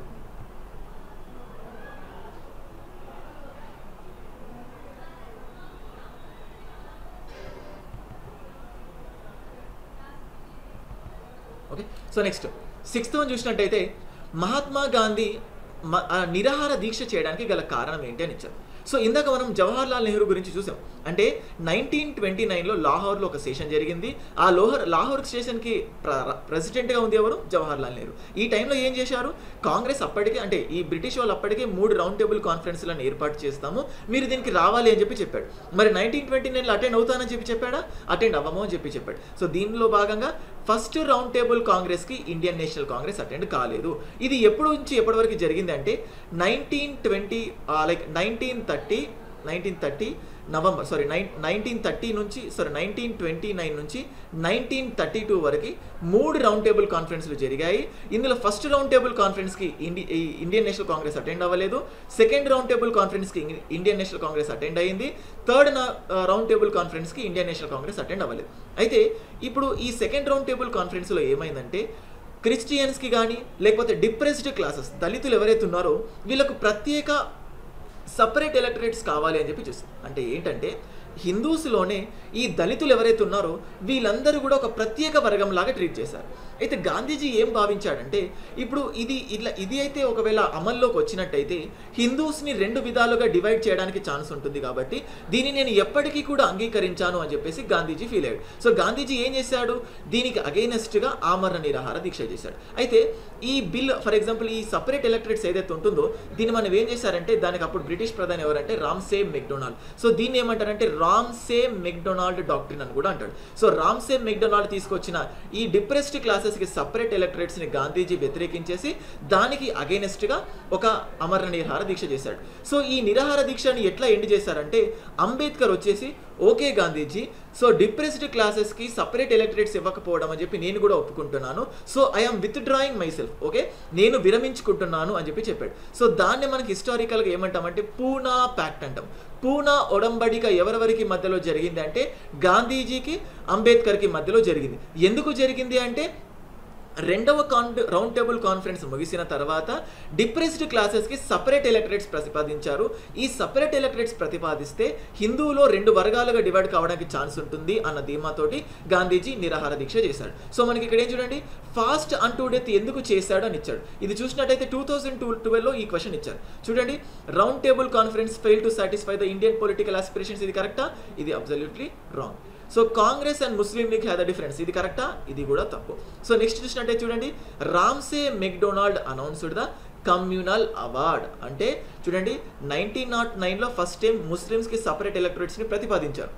okay so next sixth one చూసినట్టయితే మహాత్మా గాంధీ మ- ఆ నిరాహార దీక్ష చేయడానికి గల కారణం ఏంటి అని ఇచ్చారు సో ఇందాక మనం జవహర్ లాల్ నెహ్రూ గురించి చూసాం అంటే నైన్టీన్ ట్వంటీ నైన్లో లాహోర్లో ఒక స్టేషన్ జరిగింది ఆ లోహర్ లాహోర్ స్టేషన్కి ప్ర ప్రెసిడెంట్గా ఉంది ఎవరు జవహర్ లాల్ నెహ్రూ ఈ టైంలో ఏం చేశారు కాంగ్రెస్ అప్పటికే అంటే ఈ బ్రిటిష్ వాళ్ళు అప్పటికే మూడు రౌండ్ టేబుల్ కాన్ఫరెన్స్లను ఏర్పాటు చేస్తాము మీరు దీనికి రావాలి అని చెప్పి చెప్పాడు మరి నైన్టీన్ ట్వంటీ నైన్లో అటెండ్ అవుతానని చెప్పి చెప్పాడా అటెండ్ అవ్వము అని చెప్పి చెప్పాడు సో దీనిలో భాగంగా ఫస్ట్ రౌండ్ టేబుల్ కాంగ్రెస్కి ఇండియన్ నేషనల్ కాంగ్రెస్ అటెండ్ కాలేదు ఇది ఎప్పుడు నుంచి ఎప్పటి వరకు జరిగింది అంటే nineteen twenty like nineteen thirty nineteen thirty November sorry nine nineteen thirty నుంచి సారీ నైన్టీన్ ట్వంటీ నైన్ నుంచి నైన్టీన్ థర్టీ టూ వరకు మూడు రౌండ్ టేబుల్ కాన్ఫరెన్స్లు జరిగాయి ఇందులో ఫస్ట్ రౌండ్ టేబుల్ కాన్ఫరెన్స్కి ఇండి ఈ ఇండియన్ నేషనల్ కాంగ్రెస్ అటెండ్ అవ్వలేదు సెకండ్ రౌండ్ టేబుల్ కాన్ఫరెన్స్కి ఇండి- ఇండియన్ నేషనల్ కాంగ్రెస్ అటెండ్ అయ్యింది థర్డ్ రౌండ్ టేబుల్ కాన్ఫరెన్స్కి ఇండియన్ నేషనల్ కాంగ్రెస్ అటెండ్ అవ్వలేదు అయితే ఇప్పుడు ఈ సెకండ్ రౌండ్ టేబుల్ కాన్ఫరెన్స్లో ఏమైందంటే క్రిస్టియన్స్కి కానీ లేకపోతే డిప్రెస్డ్ క్లాసెస్ దళితులు ఎవరైతే ఉన్నారో వీళ్ళకు ప్రత్యేక సపరేట్ ఎలక్టరేట్స్ కావాలి అని చెప్పి చూస్తుంది అంటే ఏంటంటే హిందూస్లోనే ఈ దళితులు ఎవరైతే ఉన్నారో వీళ్ళందరూ కూడా ఒక ప్రత్యేక వర్గంలాగా ట్రీట్ చేశారు అయితే గాంధీజీ ఏం భావించాడంటే ఇప్పుడు ఇది ఇట్లా ఇది అయితే ఒకవేళ అమల్లోకి వచ్చినట్టయితే హిందూస్ని రెండు విధాలుగా డివైడ్ చేయడానికి ఛాన్స్ ఉంటుంది కాబట్టి దీన్ని నేను ఎప్పటికీ కూడా అంగీకరించాను అని చెప్పేసి గాంధీజీ ఫీల్ అయ్యాడు సో గాంధీజీ ఏం చేశాడు దీనికి అగైనెస్ట్గా ఆమరణ నిరాహార దీక్ష చేశాడు అయితే ఈ బిల్ ఫర్ ఎగ్జాంపుల్ ఈ సపరేట్ ఎలక్టరేట్స్ ఏదైతే ఉంటుందో దీన్ని మనం ఏం చేశారంటే దానికి అప్పుడు బ్రిటిష్ ప్రధాని ఎవరంటే రామ్సే మెక్డొనాల్డ్ సో దీన్ని ఏమంటారంటే రామ్సే మెక్డొనాల్డ్ డాక్ట్రిన్ అని కూడా అంటాడు సో రామ్సే మెక్డొనాల్డ్ తీసుకొచ్చిన ఈ డిప్రెస్డ్ క్లాసెస్కి సపరేట్ ఎలక్టరేట్స్ని గాంధీజీ వ్యతిరేకించేసి దానికి అగైనెస్ట్గా ఒక అమర నిరాహార దీక్ష చేశాడు సో ఈ నిరాహార దీక్షని ఎట్లా ఎండ్ చేశారంటే అంబేద్కర్ వచ్చేసి ఓకే గాంధీజీ సో డిప్రెస్డ్ క్లాసెస్కి సపరేట్ ఎలక్టరేట్స్ ఇవ్వకపోవడం అని చెప్పి నేను కూడా ఒప్పుకుంటున్నాను so I'm withdrawing myself okay నేను విరమించుకుంటున్నాను అని చెప్పి చెప్పాడు సో దాన్ని మనకి హిస్టారికల్గా ఏమంటామంటే పూనా ప్యాక్ట్ అంటాం పూనా ఒడంబడిక ఎవరెవరికి మధ్యలో జరిగింది అంటే గాంధీజీకి అంబేద్కర్కి మధ్యలో జరిగింది ఎందుకు జరిగింది అంటే రెండవ కాన్ రౌండ్ టేబుల్ కాన్ఫరెన్స్ ముగిసిన తర్వాత డిప్రెస్డ్ క్లాసెస్కి సపరేట్ ఎలక్టరేట్స్ ప్రతిపాదించారు ఈ సపరేట్ ఎలక్టరేట్స్ ప్రతిపాదిస్తే హిందువులో రెండు వర్గాలుగా డివైడ్ కావడానికి ఛాన్స్ ఉంటుంది అన్న ధీమాతోటి గాంధీజీ నిరాహార దీక్ష చేశాడు సో మనకి ఇక్కడ ఏం చూడండి ఫాస్ట్ అన్ టు డెత్ ఎందుకు చేశాడు అని ఇచ్చాడు ఇది చూసినట్టయితే టూ థౌసండ్ టూ ట్వెల్వ్లో ఈ క్వశ్చన్ ఇచ్చారు చూడండి round table conference fail to satisfy the Indian political aspirations ఇది కరెక్టా ఇది అబ్జల్యూట్లీ రాంగ్ so Congress and Muslim League have the difference ఇది కరెక్టా ఇది కూడా తప్పు సో నెక్స్ట్ చూసినట్టే చూడండి Ramsay MacDonald announced the communal award అంటే చూడండి నైన్టీన్ నాట్ నైన్లో ఫస్ట్ టైం ముస్లిమ్స్కి సపరేట్ ఎలక్టరేట్స్ని ప్రతిపాదించారు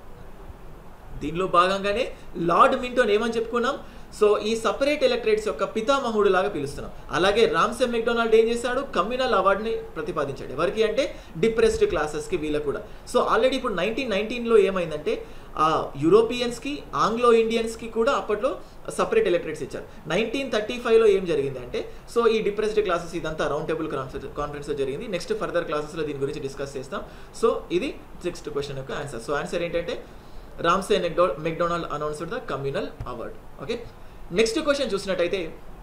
దీనిలో భాగంగానే లార్డ్ మింటోన్ ఏమని చెప్పుకున్నాం సో ఈ సపరేట్ ఎలక్టరేట్స్ యొక్క పితామహుడు లాగా పిలుస్తున్నాం అలాగే రామ్సే మెక్డొనాల్డ్ ఏం చేశాడు కమ్యూనల్ అవార్డుని ప్రతిపాదించాడు ఎవరికి అంటే డిప్రెస్డ్ క్లాసెస్కి వీళ్ళకు కూడా సో ఆల్రెడీ ఇప్పుడు నైన్టీన్ నైన్టీన్లో ఏమైందంటే ఆ యూరోపియన్స్కి ఆంగ్లో ఇండియన్స్కి కూడా అప్పట్లో సపరేట్ ఎలక్టరేట్స్ ఇచ్చారు నైన్టీన్ థర్టీ ఫైవ్లో ఏం జరిగింది అంటే సో ఈ డిప్రెస్డ్ క్లాసెస్ ఇదంతా రౌండ్ టేబుల్ కాన్ఫరెన్స్ కాన్ఫరెన్స్లో జరిగింది నెక్స్ట్ ఫర్దర్ క్లాసెస్లో దీని గురించి డిస్కస్ చేస్తాం సో ఇది సిక్స్త్ క్వశ్చన్ యొక్క ఆన్సర్ సో ఆన్సర్ ఏంటంటే రామ్సే మెక్డో MacDonald announced the communal award okay next question చూసినట్టయితే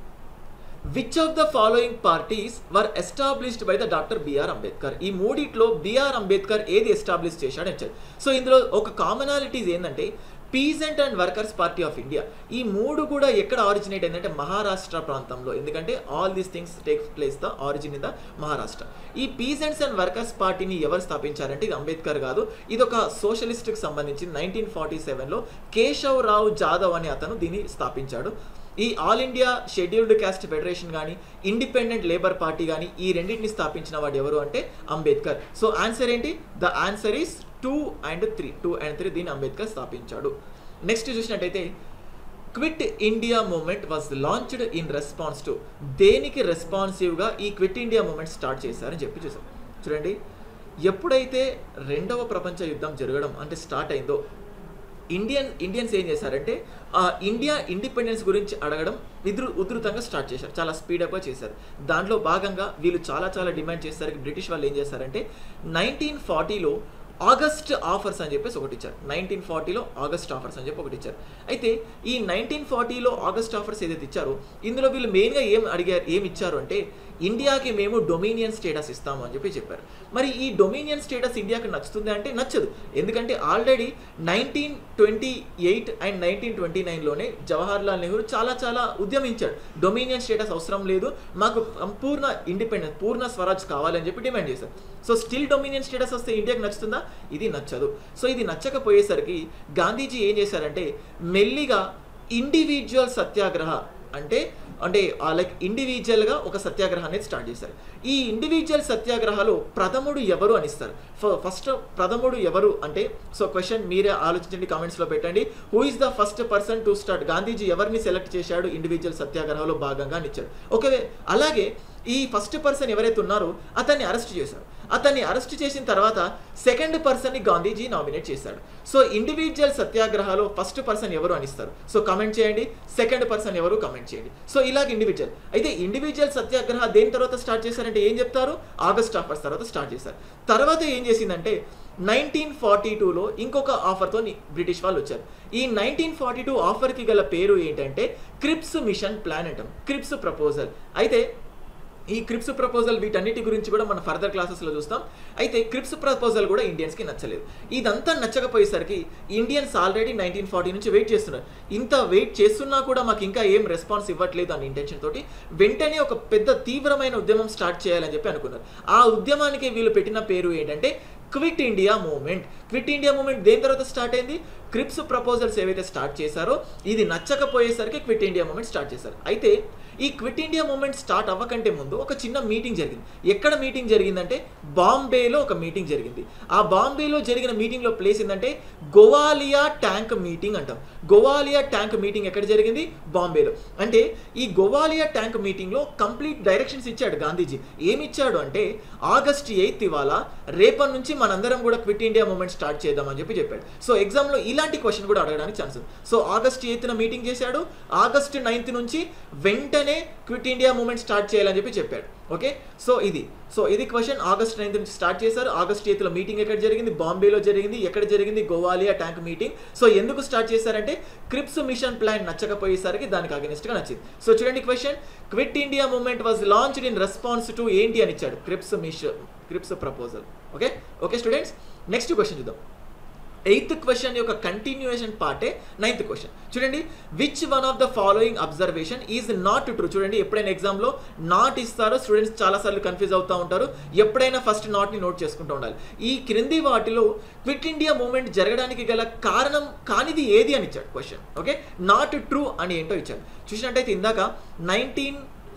which of the following parties were established by the doctor B R Ambedkar ఈ మూడిట్లో బిఆర్ అంబేద్కర్ ఏది ఎస్టాబ్లిష్ చేశాడని ఇచ్చాడు సో ఇందులో ఒక కామనాలిటీస్ ఏంటంటే పీజెంట్ అండ్ వర్కర్స్ పార్టీ ఆఫ్ ఇండియా ఈ మూడు కూడా ఎక్కడ ఆరిజినేట్ అయిందంటే మహారాష్ట్ర ప్రాంతంలో ఎందుకంటే all these things take place the origin in the Maharashtra ఈ పీజెంట్స్ అండ్ వర్కర్స్ పార్టీని ఎవరు స్థాపించారంటే ఇది అంబేద్కర్ కాదు ఇది ఒక సోషలిస్ట్కి సంబంధించి నైన్టీన్ ఫార్టీ సెవెన్లో కేశవ్ రావు జాదవ్ అనే అతను దీన్ని స్థాపించాడు ఈ ఆల్ ఇండియా షెడ్యూల్డ్ క్యాస్ట్ ఫెడరేషన్ కానీ ఇండిపెండెంట్ లేబర్ పార్టీ కానీ ఈ రెండింటిని స్థాపించిన వాడు ఎవరు అంటే అంబేద్కర్ సో ఆన్సర్ ఏంటి the answer is two and three two and three దీన్ని అంబేద్కర్ స్థాపించాడు నెక్స్ట్ చూసినట్టయితే Quit India movement was launched in response to దేనికి రెస్పాన్సివ్గా ఈ క్విట్ ఇండియా మూమెంట్ స్టార్ట్ చేశారని చెప్పి చూసాం చూడండి ఎప్పుడైతే రెండవ ప్రపంచ యుద్ధం జరగడం అంటే స్టార్ట్ అయిందో ఇండియన్ ఇండియన్స్ ఏం చేశారంటే ఆ ఇండియా ఇండిపెండెన్స్ గురించి అడగడం విధృ ఉధృతంగా స్టార్ట్ చేశారు చాలా స్పీడప్గా చేశారు దాంట్లో భాగంగా వీళ్ళు చాలా చాలా డిమాండ్ చేసేసరికి బ్రిటిష్ వాళ్ళు ఏం చేశారంటే నైన్టీన్ ఫార్టీలో ఆగస్ట్ ఆఫర్స్ అని చెప్పేసి ఒకటి ఇచ్చారు నైన్టీన్ ఫార్టీలో ఆగస్ట్ ఆఫర్స్ అని చెప్పి ఒకటి ఇచ్చారు అయితే ఈ నైన్టీన్ ఫార్టీలో ఆగస్ట్ ఆఫర్స్ ఏదైతే ఇచ్చారో ఇందులో వీళ్ళు మెయిన్గా ఏం అడిగారు ఏం ఇచ్చారు అంటే ఇండియాకి మేము డొమినియన్ స్టేటస్ ఇస్తాము అని చెప్పి చెప్పారు మరి ఈ డొమినియన్ స్టేటస్ ఇండియాకి నచ్చుతుంది అంటే నచ్చదు ఎందుకంటే already nineteen twenty eight and nineteen twenty నైన్లోనే జవహర్లాల్ నెహ్రూ చాలా చాలా ఉద్యమించాడు డొమినియన్ స్టేటస్ అవసరం లేదు మాకు సంపూర్ణ ఇండిపెండెన్స్ పూర్ణ స్వరాజ్ కావాలని చెప్పి డిమాండ్ చేశారు సో స్టిల్ డొమినియన్ స్టేటస్ వస్తే ఇండియాకి నచ్చుతుందా ఇది నచ్చదు సో ఇది నచ్చకపోయేసరికి గాంధీజీ ఏం చేశారంటే మెల్లిగా ఇండివిజువల్ సత్యాగ్రహ అంటే అంటే లైక్ ఇండివిజువల్గా ఒక సత్యాగ్రహం అనేది స్టార్ట్ చేశారు ఈ ఇండివిజువల్ సత్యాగ్రహాలు ప్రథముడు ఎవరు అని ఇస్తారు ఫస్ట్ ప్రథముడు ఎవరు అంటే సో క్వశ్చన్ మీరే ఆలోచించండి కామెంట్స్లో పెట్టండి who is the first person to start Gandhiji ఎవరిని సెలెక్ట్ చేశాడు ఇండివిజువల్ సత్యాగ్రహంలో భాగంగా అని ఇచ్చాడు ఓకే అలాగే ఈ ఫస్ట్ పర్సన్ ఎవరైతే ఉన్నారో అతన్ని అరెస్ట్ చేశారు అతన్ని అరెస్ట్ చేసిన తర్వాత సెకండ్ పర్సన్ని గాంధీజీ నామినేట్ చేశాడు సో ఇండివిజువల్ సత్యాగ్రహాలు ఫస్ట్ పర్సన్ ఎవరు అని ఇస్తారు సో కమెంట్ చేయండి సెకండ్ పర్సన్ ఎవరు కమెంట్ చేయండి సో ఇలాగ ఇండివిజువల్ అయితే ఇండివిజువల్ సత్యాగ్రహ దేని తర్వాత స్టార్ట్ చేశారంటే ఏం చెప్తారు ఆగస్ట్ ఆఫర్స్ తర్వాత స్టార్ట్ చేశారు తర్వాత ఏం చేసిందంటే నైన్టీన్ ఫార్టీ టూలో ఇంకొక ఆఫర్తో బ్రిటిష్ వాళ్ళు వచ్చారు ఈ నైన్టీన్ ఫార్టీ టూ ఆఫర్కి గల పేరు ఏంటంటే క్రిప్స్ మిషన్ ప్లాన్ అంటాం క్రిప్స్ ప్రపోజల్ అయితే ఈ క్రిప్స్ ప్రపోజల్ వీటన్నిటి గురించి కూడా మనం ఫర్దర్ క్లాసెస్లో చూస్తాం అయితే క్రిప్స్ ప్రపోజల్ కూడా ఇండియన్స్కి నచ్చలేదు ఇదంతా నచ్చకపోయేసరికి ఇండియన్స్ ఆల్రెడీ నైన్టీన్ ఫార్టీ నుంచి వెయిట్ చేస్తున్నారు ఇంత వెయిట్ చేస్తున్నా కూడా మాకు ఇంకా ఏం రెస్పాన్స్ ఇవ్వట్లేదు అనే ఇంటెన్షన్ తోటి వెంటనే ఒక పెద్ద తీవ్రమైన ఉద్యమం స్టార్ట్ చేయాలని చెప్పి అనుకున్నారు ఆ ఉద్యమానికి వీళ్ళు పెట్టిన పేరు ఏంటంటే Quit India movement Quit India movement దేని తర్వాత స్టార్ట్ అయింది క్రిప్స్ ప్రపోజల్స్ ఏవైతే స్టార్ట్ చేశారో ఇది నచ్చకపోయేసరికి క్విట్ ఇండియా మూవ్మెంట్ స్టార్ట్ చేశారు అయితే ఈ క్విట్ ఇండియా మూవ్మెంట్ స్టార్ట్ అవ్వకంటే ముందు ఒక చిన్న మీటింగ్ జరిగింది ఎక్కడ మీటింగ్ జరిగిందంటే బాంబేలో ఒక మీటింగ్ జరిగింది ఆ బాంబేలో జరిగిన మీటింగ్లో ప్లేస్ ఏంటంటే గోవాలియా ట్యాంక్ మీటింగ్ అంటాం గోవాలియా ట్యాంక్ మీటింగ్ ఎక్కడ జరిగింది బాంబేలో అంటే ఈ గోవాలియా ట్యాంక్ మీటింగ్లో కంప్లీట్ డైరెక్షన్స్ ఇచ్చాడు గాంధీజీ ఏమి ఇచ్చాడు అంటే ఆగస్ట్ ఎయిత్ ఇవాళ రేపటి నుంచి మనందరం కూడా క్విట్ ఇండియా మూవ్మెంట్ స్టార్ట్ చేద్దామని చెప్పి చెప్పాడు సో ఎగ్జామ్లో ఇలాంటి క్వశ్చన్ కూడా అడగడానికి ఛాన్స్ ఉంది సో ఆగస్ట్ ఎయిత్న మీటింగ్ చేశాడు ఆగస్ట్ నైన్త్ నుంచి వెంటనే క్విట్ ఇండియా మూవ్మెంట్ స్టార్ట్ చేయాలని చెప్పి చెప్పాడు ఓకే సో ఇది సో ఇది క్వశ్చన్ ఆగస్ట్ నైన్త్ నుంచి స్టార్ట్ చేశారు ఆగస్ట్ ఎయిత్లో మీటింగ్ ఎక్కడ జరిగింది బాంబేలో జరిగింది ఎక్కడ జరిగింది గోవాలియా ట్యాంక్ మీటింగ్ సో ఎందుకు స్టార్ట్ చేశారంటే క్రిప్స్ మిషన్ ప్లాన్ నచ్చకపోయేసరికి దానికి అగెనిస్ట్గా నచ్చింది సో చూడండి question Quit India movement was launched in response to ఏంటి అని ఇచ్చాడు Cripps mission Cripps proposal okay okay students next question చూద్దాం ఎయిత్ క్వశ్చన్ యొక్క కంటిన్యూయేషన్ పార్టే నైన్త్ క్వశ్చన్ చూడండి which one of the following observation is not true చూడండి ఎప్పుడైనా ఎగ్జామ్లో నాట్ ఇస్తారో స్టూడెంట్స్ చాలాసార్లు కన్ఫ్యూజ్ అవుతూ ఉంటారు ఎప్పుడైనా ఫస్ట్ నాట్ని నోట్ చేసుకుంటూ ఉండాలి ఈ క్రింది వాటిలో క్విట్ ఇండియా మూవ్మెంట్ జరగడానికి గల కారణం కానిది ఏది అని ఇచ్చాడు క్వశ్చన్ ఓకే నాట్ ట్రూ అని ఏంటో ఇచ్చాడు చూసినట్టయితే ఇందాక నైన్టీన్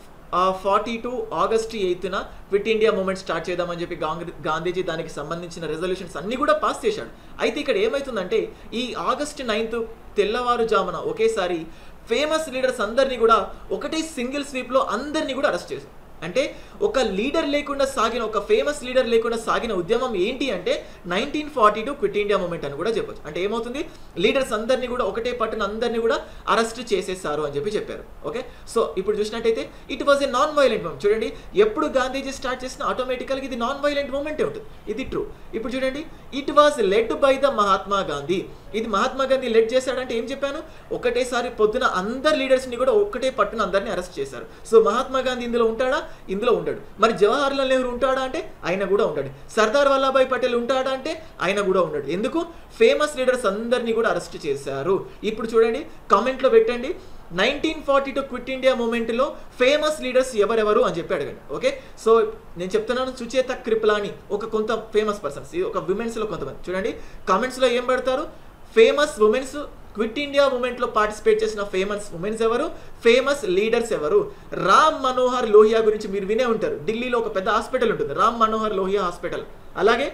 ఫార్టీ టూ ఆగస్ట్ ఎయిత్న క్విట్ ఇండియా మూవ్మెంట్ స్టార్ట్ చేద్దామని చెప్పి గాంధీ గాంధీజీ దానికి సంబంధించిన రెజల్యూషన్స్ అన్ని కూడా పాస్ చేశాడు అయితే ఇక్కడ ఏమవుతుందంటే ఈ ఆగస్ట్ నైన్త్ తెల్లవారుజామున ఒకేసారి ఫేమస్ లీడర్స్ అందరినీ కూడా ఒకటే సింగిల్ స్వీప్లో అందరినీ కూడా అరెస్ట్ చేశారు అంటే ఒక లీడర్ లేకుండా సాగిన ఒక ఫేమస్ లీడర్ లేకుండా సాగిన ఉద్యమం ఏంటి అంటే nineteen forty two Quit India movement అని కూడా చెప్పొచ్చు అంటే ఏమవుతుంది లీడర్స్ అందరినీ కూడా ఒకటే పట్టున అందరినీ కూడా అరెస్ట్ చేసేసారు అని చెప్పి చెప్పారు ఓకే సో ఇప్పుడు చూసినట్టయితే it was a non violent movement చూడండి ఎప్పుడు గాంధీజీ స్టార్ట్ చేసిన ఆటోమేటికల్గా ఇది నాన్ వైలెంట్ మూమెంటే ఉంటుంది ఇది ట్రూ ఇప్పుడు చూడండి it was led by the Mahatma Gandhi ఇది మహాత్మా గాంధీ లెడ్ చేశాడంటే ఏం చెప్పాను ఒకటేసారి పొద్దున అందరు లీడర్స్ని కూడా ఒకటే పట్టున అందరినీ అరెస్ట్ చేశారు సో మహాత్మా గాంధీ ఇందులో ఉంటాడా ఇందులో ఉండడు మరి జవహర్ లాల్ నెహ్రూ ఉంటాడా అంటే ఆయన కూడా ఉండడు సర్దార్ వల్లభాయ్ పటేల్ ఉంటాడా అంటే ఆయన కూడా ఉండడు ఎందుకు ఫేమస్ లీడర్స్ అందరినీ కూడా అరెస్ట్ చేశారు ఇప్పుడు చూడండి కామెంట్లో పెట్టండి nineteen forty two Quit India మూమెంట్లో ఫేమస్ లీడర్స్ ఎవరెవరు అని చెప్పి అడగండి ఓకే సో నేను చెప్తున్నాను సుచేత కృపలాని ఒక కొంత ఫేమస్ పర్సన్స్ ఒక విమెన్స్లో కొంతమంది చూడండి కామెంట్స్లో ఏం పెడతారు ఫేమస్ ఉమెన్స్ క్విట్ ఇండియా మూమెంట్లో పార్టిసిపేట్ చేసిన ఫేమస్ ఉమెన్స్ ఎవరు ఫేమస్ లీడర్స్ ఎవరు రామ్ మనోహర్ లోహియా గురించి మీరు వినే ఉంటారు ఢిల్లీలో ఒక పెద్ద హాస్పిటల్ ఉంటుంది రామ్ మనోహర్ లోహియా హాస్పిటల్ అలాగే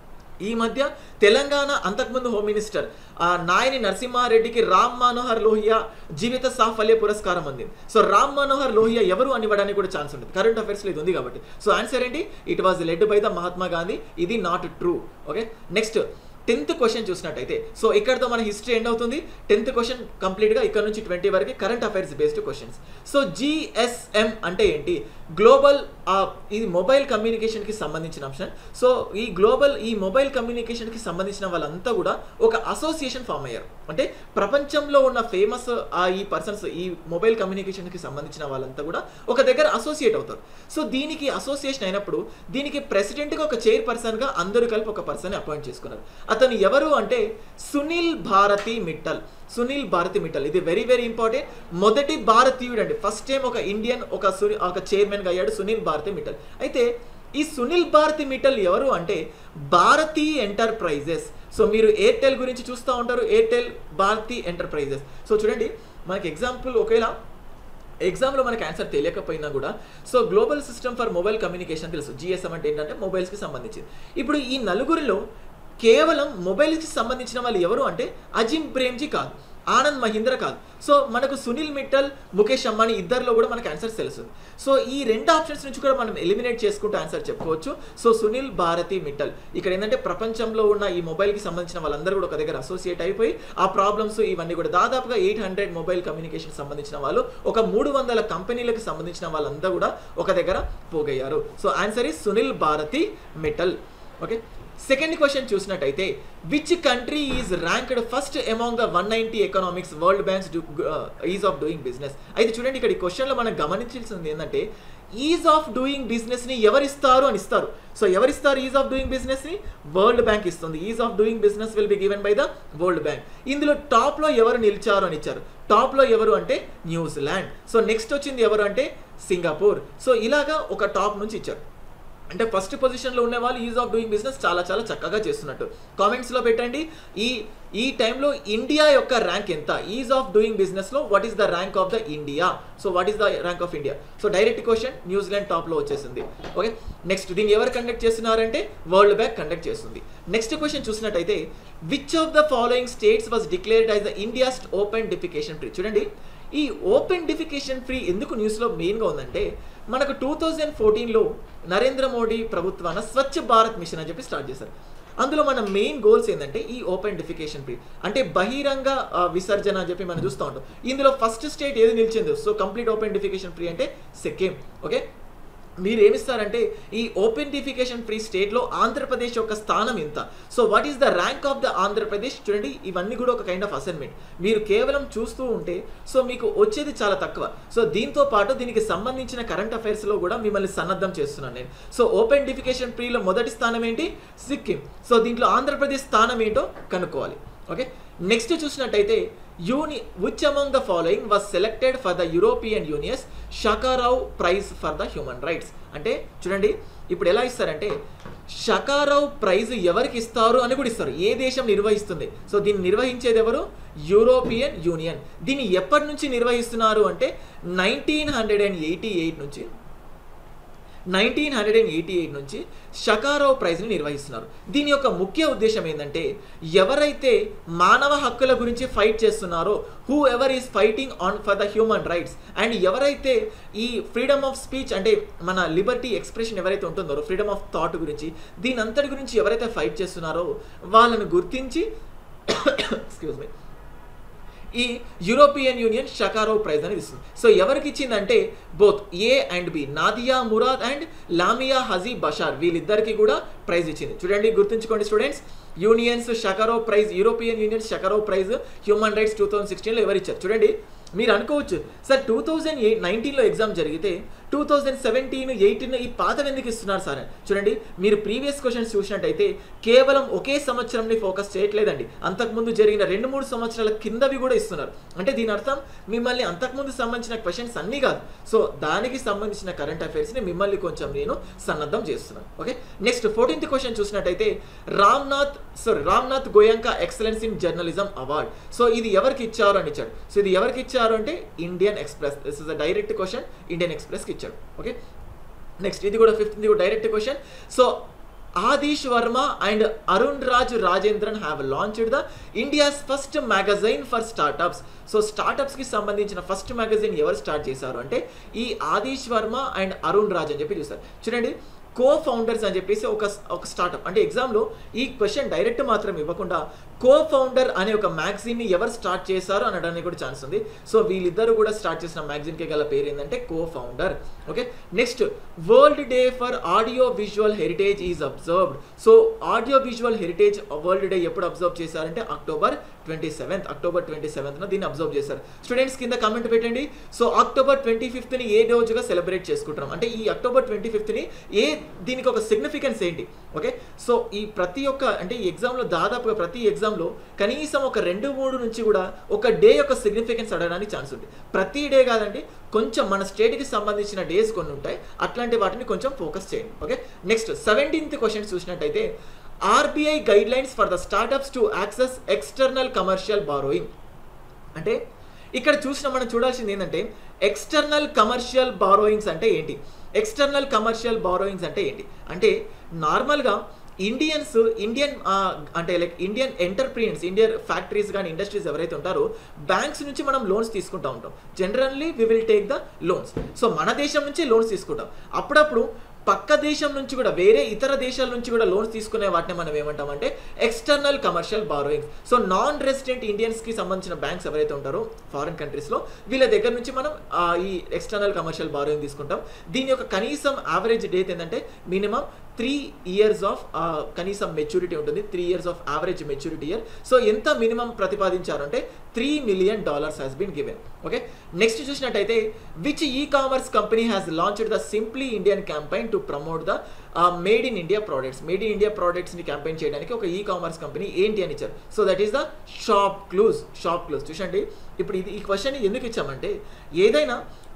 ఈ మధ్య తెలంగాణ అంతకుముందు హోమ్ మినిస్టర్ ఆ నాయని నరసింహారెడ్డికి రామ్ మనోహర్ లోహియా జీవిత సాఫల్య పురస్కారం అందింది సో రామ్ మనోహర్ లోహియా ఎవరు అని ఇవ్వడానికి కూడా ఛాన్స్ ఉంటుంది కరెంట్ అఫైర్స్లో ఇది ఉంది కాబట్టి సో ఆన్సర్ ఏంటి it was led by the Mahatma Gandhi ఇది not true okay next tenth question చూసినట్టయితే సో ఇక్కడతో మన హిస్టరీ ఎండ్ అవుతుంది టెన్త్ క్వశ్చన్ కంప్లీట్గా ఇక్కడ నుంచి ట్వంటీ వరకు current affairs based questions so GSM అంటే ఏంటి గ్లోబల్ ఇది మొబైల్ కమ్యూనికేషన్కి సంబంధించిన అంశం సో ఈ గ్లోబల్ ఈ మొబైల్ కమ్యూనికేషన్కి సంబంధించిన వాళ్ళంతా కూడా ఒక అసోసియేషన్ ఫామ్ అయ్యారు అంటే ప్రపంచంలో ఉన్న ఫేమస్ ఈ పర్సన్స్ ఈ మొబైల్ కమ్యూనికేషన్కి సంబంధించిన వాళ్ళంతా కూడా ఒక దగ్గర అసోసియేట్ అవుతారు సో దీనికి అసోసియేషన్ అయినప్పుడు దీనికి ప్రెసిడెంట్గా ఒక చైర్ పర్సన్గా అందరూ కలిపి ఒక పర్సన్ అపాయింట్ చేసుకున్నారు అతను ఎవరు అంటే సునీల్ భారతి మిట్టల్ సునీల్ భారతి మిట్టల్ ఇది వెరీ వెరీ ఇంపార్టెంట్ మొదటి భారతీయుడు అండి ఫస్ట్ టైం ఒక ఇండియన్ ఒక సుని ఒక చైర్మన్గా అయ్యాడు సునీల్ భారతి మిట్టల్ అయితే ఈ సునీల్ భారతి మిట్టల్ ఎవరు అంటే భారతీ ఎంటర్ప్రైజెస్ సో మీరు ఎయిర్టెల్ గురించి చూస్తూ ఉంటారు ఎయిర్టెల్ భారతీ ఎంటర్ప్రైజెస్ సో చూడండి మనకి ఎగ్జాంపుల్ ఒకేలా ఎగ్జామ్లో మనకి ఆన్సర్ తెలియకపోయినా కూడా so global system for mobile communication తెలుసు జిఎస్ఎం అంటే ఏంటంటే మొబైల్స్కి సంబంధించింది ఇప్పుడు ఈ నలుగురిలో కేవలం మొబైల్కి సంబంధించిన వాళ్ళు ఎవరు అంటే అజిమ్ ప్రేమ్జీ కాదు ఆనంద్ మహీంద్ర కాదు సో మనకు సునీల్ మిట్టల్ ముఖేష్ అంబానీ ఇద్దరిలో కూడా మనకు ఆన్సర్స్ తెలుస్తుంది సో ఈ రెండు ఆప్షన్స్ నుంచి కూడా మనం ఎలిమినేట్ చేసుకుంటూ ఆన్సర్ చెప్పుకోవచ్చు సో సునీల్ భారతి మిట్టల్ ఇక్కడ ఏంటంటే ప్రపంచంలో ఉన్న ఈ మొబైల్కి సంబంధించిన వాళ్ళందరూ కూడా ఒక దగ్గర అసోసియేట్ అయిపోయి ఆ ప్రాబ్లమ్స్ ఇవన్నీ కూడా దాదాపుగా ఎయిట్ హండ్రెడ్ మొబైల్ కమ్యూనికేషన్ సంబంధించిన వాళ్ళు ఒక మూడు వందల కంపెనీలకు సంబంధించిన వాళ్ళంతా కూడా ఒక దగ్గర పోగయ్యారు సో ఆన్సర్ ఈ Sunil Bharti Mittal okay second question చూసినట్టయితే which country is ranked first among the one ninety economics World Bank's ease of doing business అయితే చూడండి ఇక్కడ ఈ క్వశ్చన్లో మనం గమనించాల్సింది ఏంటంటే ఈజ్ ఆఫ్ డూయింగ్ బిజినెస్ని ఎవరిస్తారు అని ఇస్తారు సో ఎవరిస్తారు ఈజ్ ఆఫ్ డూయింగ్ బిజినెస్ని వరల్డ్ బ్యాంక్ ఇస్తుంది ease of doing business will be given by the world bank ఇందులో టాప్లో ఎవరు నిలిచారు అని ఇచ్చారు టాప్లో ఎవరు అంటే న్యూజిలాండ్ సో నెక్స్ట్ వచ్చింది ఎవరు అంటే సింగపూర్ సో ఇలాగా ఒక టాప్ నుంచి ఇచ్చారు అంటే ఫస్ట్ పొజిషన్లో ఉన్న వాళ్ళు ఈజ్ ఆఫ్ డూయింగ్ బిజినెస్ చాలా చాలా చక్కగా చేస్తున్నట్టు కామెంట్స్లో పెట్టండి ఈ ఈ టైంలో ఇండియా యొక్క ర్యాంక్ ఎంత ఈజ్ ఆఫ్ డూయింగ్ బిజినెస్లో what is the rank of the India so what is the rank of India so direct question New Zealand టాప్లో వచ్చేసింది ఓకే నెక్స్ట్ దీన్ని ఎవరు కండక్ట్ చేస్తున్నారంటే వరల్డ్ బ్యాంక్ కండక్ట్ చేస్తుంది నెక్స్ట్ క్వశ్చన్ చూసినట్టయితే which of the following states was declared as the India's open defecation free చూడండి ఈ open defecation free ఎందుకు న్యూస్లో మెయిన్గా ఉందంటే మనకు టూ థౌజండ్ ఫోర్టీన్లో నరేంద్ర మోడీ ప్రభుత్వాన స్వచ్ఛ భారత్ మిషన్ అని చెప్పి స్టార్ట్ చేశారు అందులో మన మెయిన్ గోల్స్ ఏంటంటే ఈ ఓపెన్ డిఫికేషన్ ఫ్రీ అంటే బహిరంగ ఆ, విసర్జన అని చెప్పి మనం చూస్తూ ఉంటాం ఇందులో ఫస్ట్ స్టేట్ ఏది నిలిచింది so complete open defecation free అంటే సిక్కిం ఓకే మీరు ఏమిస్తారంటే ఈ ఓపెన్ డిఫికేషన్ ఫ్రీ స్టేట్లో ఆంధ్రప్రదేశ్ యొక్క స్థానం ఎంత so what is the rank of the Andhra Pradesh చూడండి ఇవన్నీ కూడా ఒక కైండ్ ఆఫ్ అసైన్మెంట్ మీరు కేవలం చూస్తూ ఉంటే సో మీకు వచ్చేది చాలా తక్కువ సో దీంతో పాటు దీనికి సంబంధించిన కరెంట్ అఫైర్స్లో కూడా మిమ్మల్ని సన్నద్ధం చేస్తున్నాను నేను సో ఓపెన్ డిఫికేషన్ ఫ్రీలో మొదటి స్థానం ఏంటి సిక్కిం సో దీంట్లో ఆంధ్రప్రదేశ్ స్థానం ఏంటో కనుక్కోవాలి ఓకే నెక్స్ట్ చూసినట్టయితే యూని which among the following was selected for the European Union's Sakharov prize for the human rights అంటే చూడండి ఇప్పుడు ఎలా ఇస్తారంటే షకారావ్ ప్రైజ్ ఎవరికి ఇస్తారు అని కూడా ఇస్తారు ఏ దేశం నిర్వహిస్తుంది సో దీన్ని నిర్వహించేది ఎవరు యూరోపియన్ యూనియన్ దీన్ని ఎప్పటి నుంచి నిర్వహిస్తున్నారు అంటే nineteen hundred and eighty eight నుంచి nineteen hundred and eighty eight నుంచి షకారోవ్ ప్రైజ్ని నిర్వహిస్తున్నారు దీని యొక్క ముఖ్య ఉద్దేశం ఏంటంటే ఎవరైతే మానవ హక్కుల గురించి ఫైట్ చేస్తున్నారో whoever is fighting on for the human rights and ఎవరైతే ఈ ఫ్రీడమ్ ఆఫ్ స్పీచ్ అంటే మన లిబర్టీ ఎక్స్ప్రెషన్ ఎవరైతే ఉంటుందో ఫ్రీడమ్ ఆఫ్ థాట్ గురించి దీని అంతటి గురించి ఎవరైతే ఫైట్ చేస్తున్నారో వాళ్ళను గుర్తించి ఎక్స్క్యూజ్ మీ ఈ యూరోపియన్ యూనియన్ షకారోవ్ ప్రైజ్ అనేది ఇస్తుంది సో ఎవరికి ఇచ్చిందంటే both A and B Nadia Murad and Lamiya Haji Bashar వీళ్ళిద్దరికి కూడా ప్రైజ్ ఇచ్చింది చూడండి గుర్తుంచుకోండి students Union's Sakharov prize European Union Sakharov prize human rights two thousand సిక్స్టీన్లో ఎవరు ఇచ్చారు చూడండి మీరు అనుకోవచ్చు సార్ టూ థౌజండ్ ఎయిట్ నైన్టీన్లో ఎగ్జామ్ జరిగితే టూ థౌజండ్ సెవెంటీన్ ఎయిటీన్ ఈ పాతవి ఎందుకు ఇస్తున్నారు సార్ అని చూడండి మీరు ప్రీవియస్ క్వశ్చన్స్ చూసినట్టయితే కేవలం ఒకే సంవత్సరంని ఫోకస్ చేయట్లేదండి అంతకుముందు జరిగిన రెండు మూడు సంవత్సరాల కిందవి కూడా ఇస్తున్నారు అంటే దీని అర్థం మిమ్మల్ని అంతకుముందు సంబంధించిన క్వశ్చన్స్ అన్నీ కాదు సో దానికి సంబంధించిన కరెంట్ అఫైర్స్ని మిమ్మల్ని కొంచెం నేను సన్నద్ధం చేస్తున్నాను ఓకే నెక్స్ట్ ఫోర్టీన్త్ క్వశ్చన్ చూసినట్టయితే Ramnath sorry Ramnath Goenka excellence in journalism award so ఇది ఎవరికి ఇచ్చారు అని ఇచ్చాడు సో ఇది ఎవరికి ఇచ్చారు అంటే Indian Express this is a direct question Indian ఎక్స్ప్రెస్కి ఇచ్చాడు ఓకే నెక్స్ట్ ఇది కూడా ఫిఫ్త్ ఇది కూడా direct question so Aadish Verma and Arun Raj Rajendran have launched the India's first magazine for startups so స్టార్టప్స్కి సంబంధించిన ఫస్ట్ మ్యాగజైన్ ఎవరు స్టార్ట్ చేశారు అంటే ఈ ఆదిష్ వర్మ అండ్ అరుణ్ రాజ్ అని చెప్పి చూస్తారు చూడండి కో ఫౌండర్స్ అని చెప్పేసి ఒక ఒక స్టార్టప్ అంటే ఎగ్జామ్లో ఈ క్వశ్చన్ డైరెక్ట్ మాత్రం ఇవ్వకుండా కో ఫౌండర్ అనే ఒక మ్యాగజైన్ని ఎవరు స్టార్ట్ చేశారు అనడానికి కూడా ఛాన్స్ ఉంది సో వీళ్ళిద్దరు కూడా స్టార్ట్ చేసిన మ్యాగజైన్కి గల పేరు ఏంటంటే co founder okay next world day for audio visual heritage is observed so audio visual heritage world day ఎప్పుడు అబ్జర్వ్ చేశారంటే October twenty seventh October twenty సెవెంత్న దీన్ని అబ్జర్వ్ చేశారు స్టూడెంట్స్ కింద కామెంట్ పెట్టండి సో అక్టోబర్ ట్వంటీ ఫిఫ్త్ని ఏ రోజుగా సెలబ్రేట్ చేసుకుంటున్నాం అంటే ఈ అక్టోబర్ ట్వంటీ ఫిఫ్త్ని ఏ దీనికి ఒక సిగ్నిఫికెన్స్ ఏంటి ఓకే సో ఈ ప్రతి ఒక్క అంటే ఈ ఎగ్జామ్లో దాదాపుగా ప్రతి ఎగ్జామ్లో కనీసం ఒక రెండు మూడు నుంచి కూడా ఒక డే యొక్క సిగ్నిఫికెన్స్ అడగడానికి ఛాన్స్ ఉంది ప్రతి డే కాదండి కొంచెం మన స్టేట్కి సంబంధించిన డేస్ కొన్ని ఉంటాయి అట్లాంటి వాటిని కొంచెం ఫోకస్ చేయండి ఓకే నెక్స్ట్ సెవెంటీన్త్ క్వశ్చన్ చూసినట్టయితే RBI guidelines for the startups to access external commercial borrowing అంటే ఇక్కడ చూసిన మనం చూడాల్సింది ఏంటంటే ఎక్స్టర్నల్ కమర్షియల్ బారోయింగ్స్ అంటే ఏంటి ఎక్స్టర్నల్ కమర్షియల్ బారోయింగ్స్ అంటే ఏంటి అంటే నార్మల్గా ఇండియన్స్ ఇండియన్ అంటే like Indian entrepreneurs Indian factories కానీ ఇండస్ట్రీస్ ఎవరైతే ఉంటారో బ్యాంక్స్ నుంచి మనం లోన్స్ తీసుకుంటూ ఉంటాం generally we will take the loans so మన దేశం నుంచి లోన్స్ తీసుకుంటాం అప్పుడప్పుడు పక్క దేశం నుంచి కూడా వేరే ఇతర దేశాల నుంచి కూడా లోన్స్ తీసుకునే వాటిని మనం ఏమంటామంటే external commercial borrowing so non resident ఇండియన్స్కి సంబంధించిన బ్యాంక్స్ ఎవరైతే ఉంటారో ఫారిన్ కంట్రీస్లో వీళ్ళ దగ్గర నుంచి మనం ఆ, ఈ ఎక్స్టర్నల్ కమర్షియల్ బారోయింగ్ తీసుకుంటాం దీని యొక్క కనీసం యావరేజ్ డేట్ ఏంటంటే మినిమం త్రీ ఇయర్స్ ఆఫ్ కనీసం మెచ్యూరిటీ ఉంటుంది three years of average maturity year so ఎంత మినిమం ప్రతిపాదించారంటే three million dollars has been given okay next చూసినట్టయితే which e commerce company has launched the simply Indian campaign to promote the made in India products made in India ప్రోడక్ట్స్ని campaign చేయడానికి ఒక e commerce company ఏంటి అని ఇచ్చారు so that is the ShopClues shop clues చూసండి ఇప్పుడు ఇది ఈ క్వశ్చన్ ఎందుకు ఇచ్చామంటే ఏదైనా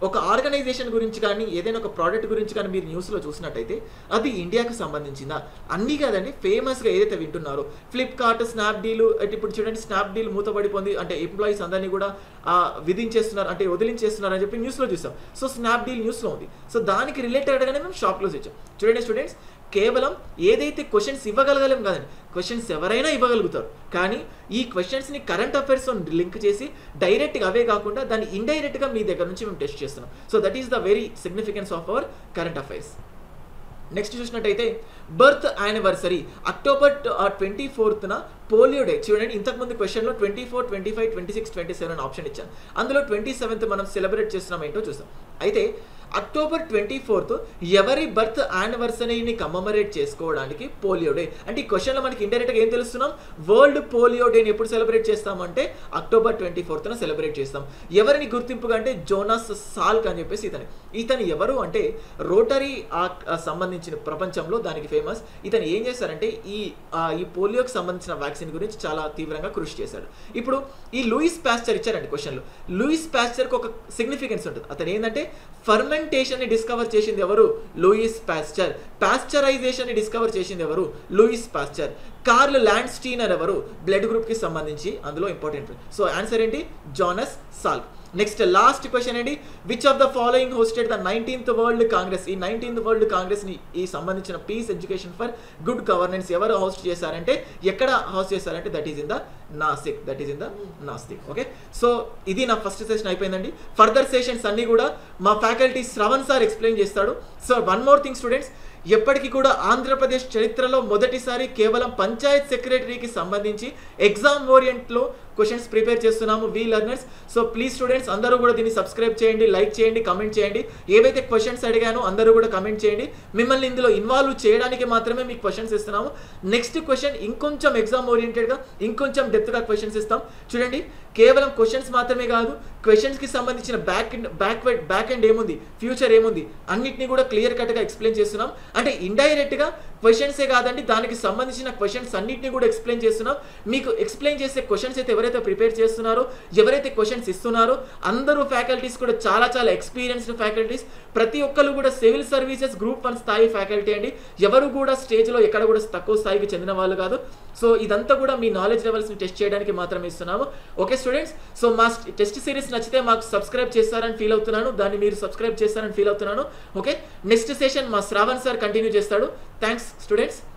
ఒక ఆర్గనైజేషన్ గురించి కానీ ఏదైనా ఒక ప్రోడక్ట్ గురించి కానీ మీరు న్యూస్లో చూసినట్టయితే అది ఇండియాకి సంబంధించిందా అన్నీ కాదండి ఫేమస్గా ఏదైతే వింటున్నారో ఫ్లిప్కార్ట్ స్నాప్డీల్ అంటే ఇప్పుడు చూడండి స్నాప్డీల్ మూతపడిపోయింది అంటే ఎంప్లాయీస్ అందరినీ కూడా ఆ, విధించేస్తున్నారు అంటే వదిలించేస్తున్నారు అని చెప్పి న్యూస్లో చూసాం సో స్నాప్డీల్ న్యూస్లో ఉంది సో దానికి రిలేటెడ్గానే మేము షాప్ క్లోజ్ ఇచ్చాం చూడండి స్టూడెంట్స్ కేవలం ఏదైతే క్వశ్చన్స్ ఇవ్వగలగలేం కాదండి క్వశ్చన్స్ ఎవరైనా ఇవ్వగలుగుతారు కానీ ఈ క్వశ్చన్స్ని కరెంట్ అఫైర్స్ లింక్ చేసి డైరెక్ట్గా అవే కాకుండా దాన్ని ఇండైరెక్ట్గా మీ దగ్గర నుంచి మేము టెస్ట్ చేస్తున్నాం so that is the very significance of our current affairs next చూసినట్టయితే బర్త్ యానివర్సరీ అక్టోబర్ ట్వంటీ ఫోర్త్న పోలియో డే చూడండి ఇంతకుముందు క్వశ్చన్లో twenty four twenty five twenty six twenty seven option ఇచ్చాను అందులో ట్వంటీ సెవెంత్ మనం సెలబ్రేట్ చేస్తున్నాం ఏంటో చూసాం అయితే అక్టోబర్ ట్వంటీ ఫోర్త్ ఎవరి బర్త్ యానివర్సరీని కమమరేట్ చేసుకోవడానికి పోలియో డే అంటే ఈ క్వశ్చన్లో మనకి ఇండైరెక్ట్గా ఏం తెలుస్తున్నాం వరల్డ్ పోలియో డేని ఎప్పుడు సెలబ్రేట్ చేస్తామంటే అక్టోబర్ ట్వంటీ ఫోర్త్న సెలబ్రేట్ చేస్తాం ఎవరిని గుర్తింపుగా అంటే జోనాస్ సాల్క్ అని చెప్పేసి ఇతని ఇతను ఎవరు అంటే రోటరీ సంబంధించిన ప్రపంచంలో దానికి ఫేమస్ ఇతను ఏం చేశారంటే ఈ ఆ, ఈ పోలియోకి సంబంధించిన వ్యాక్సిన్ గురించి చాలా తీవ్రంగా కృషి చేశాడు ఇప్పుడు ఈ లూయిస్ ప్యాస్చర్ ఇచ్చారండి క్వశ్చన్లు లూయిస్ ప్యాస్చర్కి ఒక సిగ్నిఫికెన్స్ ఉంటుంది అతను ఏంటంటే ఫర్మెంటేషన్ ని డిస్కవర్ చేసింది ఎవరు లూయిస్ ప్యాస్చర్ పాస్చరైజేషన్ ని డిస్కవర్ చేసింది ఎవరు Louis Pasteur Karl Landsteiner ఎవరు బ్లడ్ గ్రూప్ కి సంబంధించి అందులో ఇంపార్టెంట్ సో ఆన్సర్ ఏంటి Jonas Salk next last question ఏంటి which of the following hosted the nineteenth world congress ఈ నైన్టీన్త్ వరల్డ్ కాంగ్రెస్ ని ఈ సంబంధించిన peace education for good governance ఎవరు హోస్ట్ చేశారంటే ఎక్కడ హోస్ట్ చేశారంటే that is in the Nashik that is in the Nashik okay so ఇది నా ఫస్ట్ సెషన్ అయిపోయిందండి ఫర్దర్ సెషన్స్ అన్ని కూడా మా ఫ్యాకల్టీ శ్రవణ్ సార్ ఎక్స్ప్లెయిన్ చేస్తాడు so one more thing students ఎప్పటికీ కూడా ఆంధ్రప్రదేశ్ చరిత్రలో మొదటిసారి కేవలం పంచాయత్ సెక్రటరీకి సంబంధించి ఎగ్జామ్ ఓరియంట్లో క్వశ్చన్స్ ప్రిపేర్ చేస్తున్నాము we learners so please students అందరూ కూడా దీన్ని సబ్స్క్రైబ్ చేయండి లైక్ చేయండి కమెంట్ చేయండి ఏవైతే క్వశ్చన్స్ అడిగానో అందరూ కూడా కమెంట్ చేయండి మిమ్మల్ని ఇందులో ఇన్వాల్వ్ చేయడానికి మాత్రమే మీకు క్వశ్చన్స్ ఇస్తున్నాము నెక్స్ట్ క్వశ్చన్ ఇంకొంచెం ఎగ్జామ్ ఓరియంటెడ్గా ఇంకొంచెం డెప్త్గా క్వశ్చన్స్ ఇస్తాం చూడండి కేవలం క్వశ్చన్స్ మాత్రమే కాదు క్వశ్చన్స్కి సంబంధించిన బ్యాక్ బ్యాక్ బ్యాక్ ఎండ్ ఏముంది ఫ్యూచర్ ఏముంది అన్నిటిని కూడా క్లియర్ కట్గా ఎక్స్ప్లెయిన్ చేస్తున్నాం అంటే ఇండైరెక్ట్గా క్వశ్చన్సే కాదండి దానికి సంబంధించిన క్వశ్చన్స్ అన్నిటిని కూడా ఎక్స్ప్లెయిన్ చేస్తున్నాం మీకు ఎక్స్ప్లెయిన్ చేసే క్వశ్చన్స్ అయితే ఎవరైతే ప్రిపేర్ చేస్తున్నారో ఎవరైతే క్వశ్చన్స్ ఇస్తున్నారో అందరూ ఫ్యాకల్టీస్ కూడా చాలా చాలా ఎక్స్పీరియన్స్డ్ ఫ్యాకల్టీస్ ప్రతి ఒక్కరు కూడా సివిల్ సర్వీసెస్ గ్రూప్ వన్ స్థాయి ఫ్యాకల్టీ అండి ఎవరు కూడా స్టేజ్లో ఎక్కడ కూడా తక్కువ స్థాయికి చెందిన వాళ్ళు కాదు సో ఇదంతా కూడా మీ నాలెడ్జ్ లెవెల్స్ని టెస్ట్ చేయడానికి మాత్రమే ఇస్తున్నాము ఓకే స్టూడెంట్స్ సో మా టెస్ట్ సిరీస్ నచ్చితే మాకు సబ్స్క్రైబ్ చేస్తారని ఫీల్ అవుతున్నాను దాన్ని మీరు సబ్స్క్రైబ్ చేస్తారని ఫీల్ అవుతున్నాను ఓకే నెక్స్ట్ సెషన్ మా శ్రావణ్ సార్ కంటిన్యూ చేస్తాడు థ్యాంక్స్ స్టూడెంట్స్